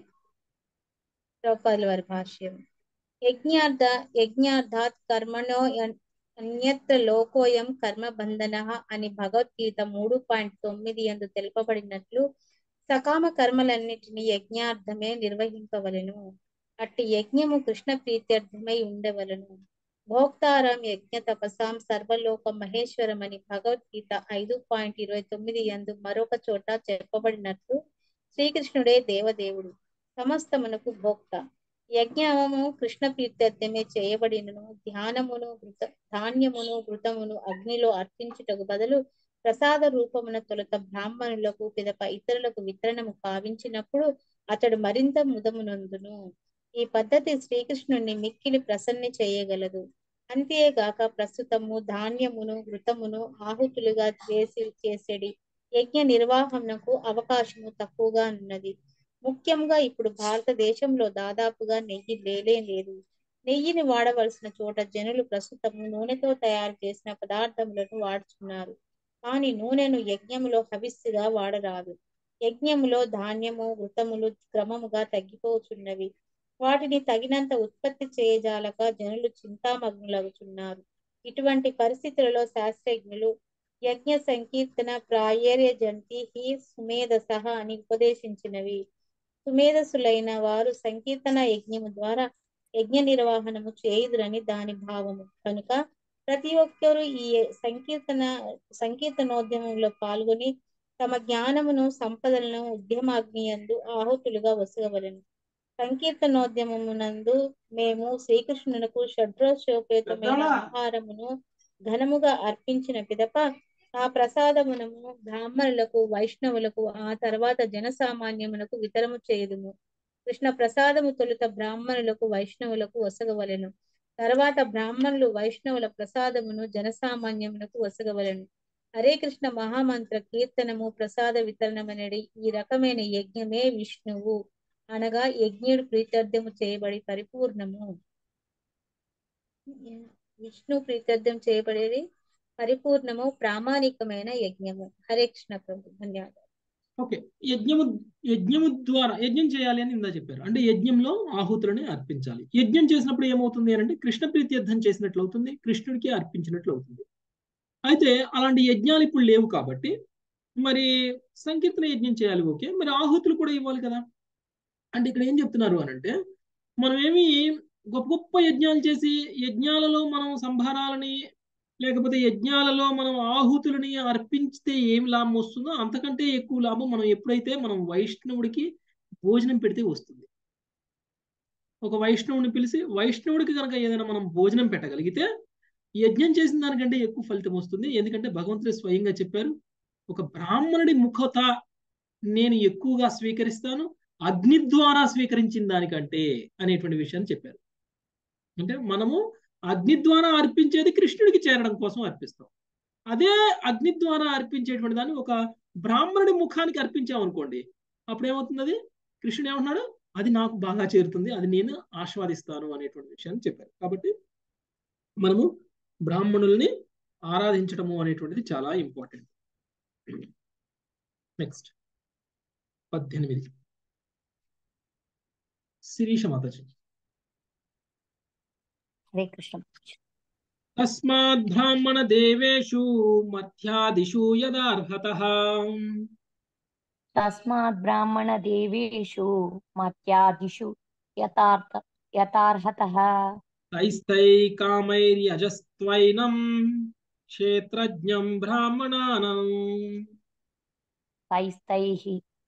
ద్రౌపదుల వారి భాష్యం యజ్ఞార్థ యజ్ఞార్థాత్ కర్మణో యన్- అన్యత్ర లోకోయం కర్మ బంధన అని భగవద్గీత మూడు పాయింట్ తొమ్మిది ఎందు తెలుపబడినట్లు సకామ కర్మలన్నిటినీ యజ్ఞార్థమే నిర్వహింపవలెను అట్టి యజ్ఞము కృష్ణ ప్రీత్యర్థమై ఉండవలను భోక్తారం యజ్ఞ తపసాం సర్వలోక మహేశ్వరం అని భగవద్గీత ఐదు పాయింట్ ఇరవై తొమ్మిది ఎందు మరొక చోట చెప్పబడినట్లు శ్రీకృష్ణుడే దేవదేవుడు సమస్తమునకు భోక్త యజ్ఞము కృష్ణ ప్రీత్యర్థమే చేయబడినను ధ్యానమును ఘృత ధాన్యమును ఘృతమును అగ్నిలో అర్పించుటకు బదులు ప్రసాద రూపమున తొలుత బ్రాహ్మణులకు పిదప ఇతరులకు వితరణము కావించినప్పుడు అతడు మరింత ముదమునందును ఈ పద్ధతి శ్రీకృష్ణుని మిక్కిలి ప్రసన్ని చేయగలదు అంతేగాక ప్రస్తుతము ధాన్యమును ఘృతమును ఆహుతులుగా చేసి చేసేడి యజ్ఞ నిర్వహణకు అవకాశము తక్కువగా ఉన్నది ముఖ్యంగా ఇప్పుడు భారతదేశంలో దాదాపుగా నెయ్యి లేలే లేదు నెయ్యిని వాడవలసిన చోట జనులు ప్రస్తుతము నూనెతో తయారు చేసిన పదార్థములను వాడుతున్నారు కానీ నూనెను యజ్ఞములో హవిస్సుగా వాడరాదు యజ్ఞములో ధాన్యము ఘృతములు క్రమముగా తగ్గిపోతున్నవి వాటిని తగినంత ఉత్పత్తి చేయజాలక జనులు చింతామగ్నులవుతున్నారు ఇటువంటి పరిస్థితులలో శాస్త్రజ్ఞులు యజ్ఞ సంకీర్తన ప్రాయర్య జంతి హి సుమేధస అని ఉపదేశించినవి సుమేధసులైన వారు సంకీర్తన యజ్ఞము ద్వారా యజ్ఞ నిర్వహణము చేయుదురని దాని భావము కనుక ప్రతి ఒక్కరూ ఈ సంకీర్తన సంకీర్తనోద్యమంలో పాల్గొని తమ జ్ఞానమును సంపదలను ఉద్యమాగ్ని యందు ఆహుతులుగా వసగవలను సంకీర్తనోద్యమమునందు మేము శ్రీకృష్ణునకు షడ్రోశోపేతమైన ఆహారమును ఘనముగా అర్పించిన పిదప ఆ ప్రసాదమునము బ్రాహ్మణులకు వైష్ణవులకు ఆ తర్వాత జనసామాన్యమునకు వితరము చేయుదుము కృష్ణ ప్రసాదము తొలుత బ్రాహ్మణులకు వైష్ణవులకు వసగవలెను తర్వాత బ్రాహ్మణులు వైష్ణవుల ప్రసాదమును జనసామాన్యమునకు వసగవలెను హరే కృష్ణ మహామంత్ర కీర్తనము ప్రసాద వితరణమనేది ఈ రకమైన యజ్ఞమే విష్ణువు అనగా యజ్ఞుడు ప్రీత్యర్థము చేయబడి పరిపూర్ణము విష్ణు ప్రీత్యర్థం చేయబడేది పరిపూర్ణము ప్రామాణికమైన యజ్ఞము హరే కృష్ణ ప్రభు ధన్యవాదాలు ఓకే యజ్ఞము యజ్ఞము ద్వారా యజ్ఞం చేయాలి అని ఇందా చెప్పారు అంటే యజ్ఞంలో ఆహుతులని అర్పించాలి యజ్ఞం చేసినప్పుడు ఏమవుతుంది అని అంటే కృష్ణ ప్రీత్యర్థం చేసినట్లు అవుతుంది కృష్ణుడికి అర్పించినట్లు అవుతుంది అయితే అలాంటి యజ్ఞాలు ఇప్పుడు లేవు కాబట్టి మరి సంకీర్తన యజ్ఞం చేయాలి ఓకే మరి ఆహుతులు కూడా ఇవ్వాలి కదా అంటే ఇక్కడ ఏం చెప్తున్నారు అని అంటే మనం ఏమి గొప్ప గొప్ప యజ్ఞాలు చేసి యజ్ఞాలలో మనం సంభారాలని లేకపోతే యజ్ఞాలలో మనం ఆహుతులని అర్పించితే ఏం లాభం వస్తుందో అంతకంటే ఎక్కువ లాభం మనం ఎప్పుడైతే మనం వైష్ణవుడికి భోజనం పెడితే వస్తుంది ఒక వైష్ణవుని పిలిచి వైష్ణవుడికి కనుక ఏదైనా మనం భోజనం పెట్టగలిగితే యజ్ఞం చేసిన దానికంటే ఎక్కువ ఫలితం వస్తుంది ఎందుకంటే భగవంతుడు స్వయంగా చెప్పారు ఒక బ్రాహ్మణుడి ముఖత నేను ఎక్కువగా స్వీకరిస్తాను అగ్ని ద్వారా స్వీకరించిన దానికంటే అనేటువంటి విషయాన్ని చెప్పారు అంటే మనము అగ్ని ద్వారా అర్పించేది కృష్ణుడికి చేరడం కోసం అర్పిస్తాం అదే అగ్ని ద్వారా అర్పించేటువంటి దాన్ని ఒక బ్రాహ్మణుడి ముఖానికి అర్పించామనుకోండి అప్పుడు ఏమవుతుంది అది కృష్ణుడు ఏమంటున్నాడు అది నాకు బాగా చేరుతుంది అది నేను ఆస్వాదిస్తాను అనేటువంటి విషయాన్ని చెప్పారు కాబట్టి మనము బ్రాహ్మణుల్ని ఆరాధించడము అనేటువంటిది చాలా ఇంపార్టెంట్ నెక్స్ట్ పద్దెనిమిది శిరీష మాతాజీ హరే కృష్ణ తస్మాత్ బ్రాహ్మణ దేవేషు మధ్యాదిషు యదార్హత తస్మాత్ బ్రాహ్మణ దేవేషు మత్యాదిషు యథార్థ యథార్హత తైస్తై కామైర్యజస్త్వైనం క్షేత్రజ్ఞం బ్రాహ్మణానం తైస్తైః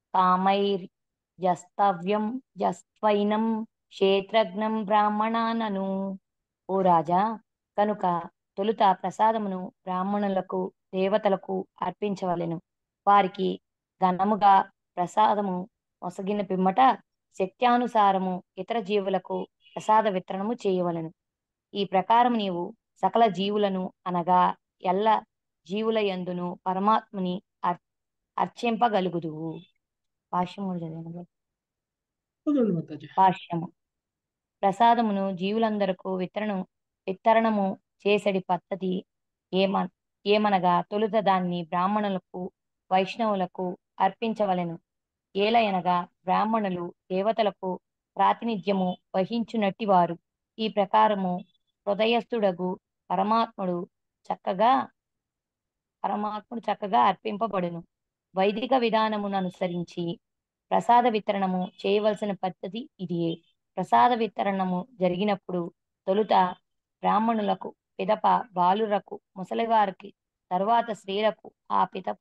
కామైర్జస్తవ్యం జస్త్వైనం క్షేత్రజ్ఞం బ్రాహ్మణానను ఓ రాజా కనుక తొలుత ప్రసాదమును బ్రాహ్మణులకు దేవతలకు అర్పించవలెను వారికి ఘనముగా ప్రసాదము మొసగిన పిమ్మట శక్త్యానుసారము ఇతర జీవులకు ప్రసాద వితరణము చేయవలెను ఈ ప్రకారం నీవు సకల జీవులను అనగా ఎల్ల జీవుల యందును పరమాత్ముని అర్ అర్చింపగలుగుదువు భాష్యము చదివాను చదవండి మాతాజీ భాష్యము ప్రసాదమును జీవులందరకు వితరణ వితరణము చేసడి పద్ధతి ఏమ ఏమనగా తొలుత దాన్ని బ్రాహ్మణులకు వైష్ణవులకు అర్పించవలెను ఏలయనగా బ్రాహ్మణులు దేవతలకు ప్రాతినిధ్యము వహించునట్టి వారు ఈ ప్రకారము హృదయస్థుడగు పరమాత్ముడు చక్కగా పరమాత్ముడు చక్కగా అర్పింపబడును వైదిక విధానమును అనుసరించి ప్రసాద వితరణము చేయవలసిన పద్ధతి ఇదియే ప్రసాద వితరణము జరిగినప్పుడు తొలుత బ్రాహ్మణులకు పిదప బాలురకు ముసలివారికి తరువాత స్త్రీలకు ఆ పిదప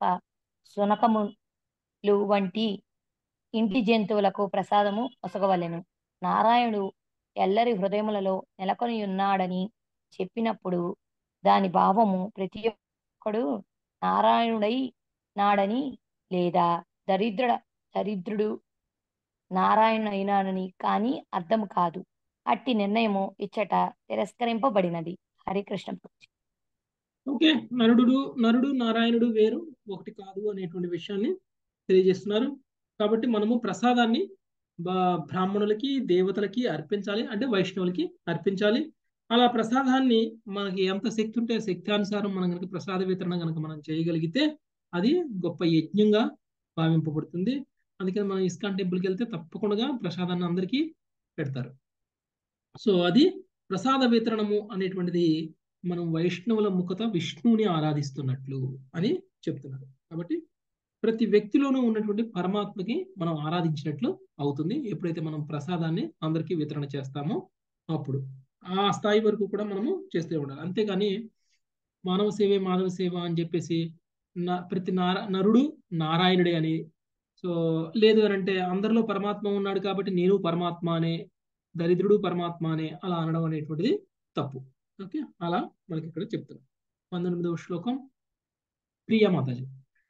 సునకములు వంటి ఇంటి జంతువులకు ప్రసాదము ఒసగవలెను నారాయణుడు ఎల్లరి హృదయములలో నెలకొని ఉన్నాడని చెప్పినప్పుడు దాని భావము ప్రతి ఒక్కడు నారాయణుడై నాడని లేదా దరిద్ర దరిద్రుడు నారాయణుడైనాడని కానీ అర్థం కాదు అట్టి నిర్ణయము ఇచ్చట తిరస్కరింపబడినది హరికృష్ణ ప్రభుజీ. ఓకే నరుడు నరుడు నారాయణుడు వేరు ఒకటి కాదు అనేటువంటి విషయాన్ని తెలియజేస్తున్నారు కాబట్టి మనము ప్రసాదాన్ని బా- బ్రాహ్మణులకి దేవతలకి అర్పించాలి అంటే వైష్ణవులకి అర్పించాలి అలా ప్రసాదాన్ని మనకి ఎంత శక్తి ఉంటే ఆ శక్తి అనుసారం మనం కనుక ప్రసాద వితరణ కనుక మనం చేయగలిగితే అది గొప్ప యజ్ఞంగా భావింపబడుతుంది అందుకని మనం ఇస్కాన్ టెంపుల్కి వెళ్తే తప్పకుండా ప్రసాదాన్ని అందరికీ పెడతారు సో అది ప్రసాద వితరణము అనేటువంటిది మనం వైష్ణవుల ముఖత విష్ణువుని ఆరాధిస్తున్నట్లు అని చెప్తున్నారు కాబట్టి ప్రతి వ్యక్తిలోనూ ఉన్నటువంటి పరమాత్మకి మనం ఆరాధించినట్లు అవుతుంది ఎప్పుడైతే మనం ప్రసాదాన్ని అందరికీ వితరణ చేస్తామో అప్పుడు ఆ స్థాయి వరకు కూడా మనము చేస్తూ ఉండాలి అంతేగాని మానవ సేవే మాధవ సేవ అని చెప్పేసి నా- ప్రతి నార నరుడు నారాయణుడే అని సో లేదు అని అంటే అందరిలో పరమాత్మ ఉన్నాడు కాబట్టి నేను పరమాత్మ అనే దరిద్రుడు పరమాత్మ అనే అలా అనడం అనేటువంటిది తప్పు ఓకే అలా మనకి ఇక్కడ చెప్తున్నారు పంతొమ్మిదవ శ్లోకం ప్రియ మాతాజీ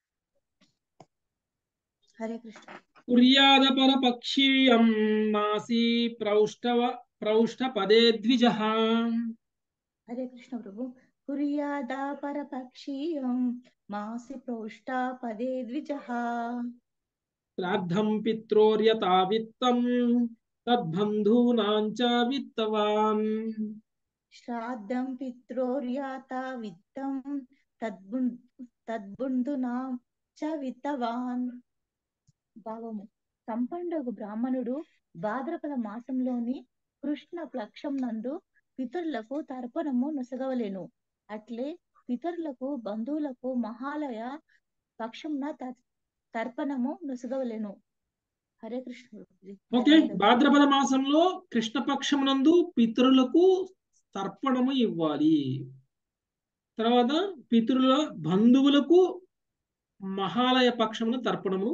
హరే కృష్ణ కుర్యాద పరపక్షీయం మాసి ప్రౌష్టవ ప్రౌష్ట పదే ద్విజ హరే కృష్ణ ప్రభు కుర్యాదా పరపక్షీయం మాసి ప్రోష్టా పదే ద్విజః శ్రాద్ధం పిత్రోర్యతా విత్తం తద్బంధూనాంచ విత్తవాన్ శ్రాద్ధం పిత్రోర్యాత విత్తం తద్బు తద్బుందునా చ విత్తవాన్ భావము సంపండగు బ్రాహ్మణుడు భాద్రపద మాసంలోని కృష్ణ పక్షం నందు పితరులకు తర్పణము నొసగవలెను అట్లే పితరులకు బంధువులకు మహాలయ పక్షంన త- తర్పణము నొసగవలెను హరే కృష్ణ ప్రభుజీ. ఓకే భాద్రపద మాసంలో కృష్ణపక్షమునందు పితరులకు తర్పణము ఇవ్వాలి తర్వాత పితరుల బంధువులకు మహాలయ పక్షమున తర్పణము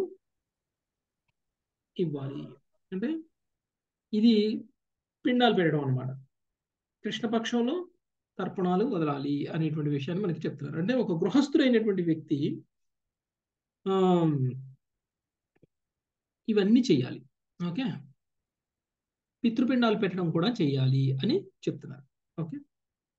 ఇవ్వాలి అంటే ఇది పిండాలు పెట్టడం అనమాట కృష్ణపక్షంలో తర్పణాలు వదలాలి అనేటువంటి విషయాన్ని మనకి చెప్తున్నారు అంటే ఒక గృహస్థుడైనటువంటి వ్యక్తి ఆమ్, ఇవన్నీ చేయాలి ఓకే పితృపిండాలు పెట్టడం కూడా చేయాలి అని చెప్తున్నారు ఓకే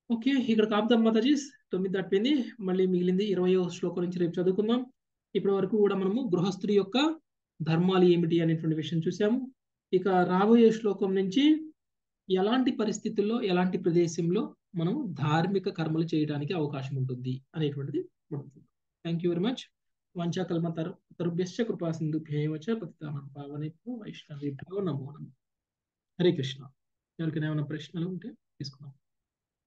ఓకే ఇక్కడ కాపుదాం మాతాజీ తొమ్మిది దాటిపోయింది మళ్ళీ మిగిలింది ఇరవయో శ్లోకం నుంచి రేపు చదువుకుందాం ఇప్పటి వరకు కూడా మనము గృహస్థుడి యొక్క ధర్మాలు ఏమిటి అనేటువంటి విషయం చూసాము ఇక రాబోయే శ్లోకం నుంచి ఎలాంటి పరిస్థితుల్లో ఎలాంటి ప్రదేశంలో మనం ధార్మిక కర్మలు చేయడానికి అవకాశం ఉంటుంది అనేటువంటిది మనం థ్యాంక్ యూ వెరీ మచ్ వంచాకల్మ తరు తరుభ్యశ్చ కృపా సింధుభ్యేవచ పతితానం పావనేభ్యో వైష్ణవేభ్యో నమో నమో హరే కృష్ణ ఎవరికైనా ఏమైనా ప్రశ్నలు ఉంటే తీసుకుందాం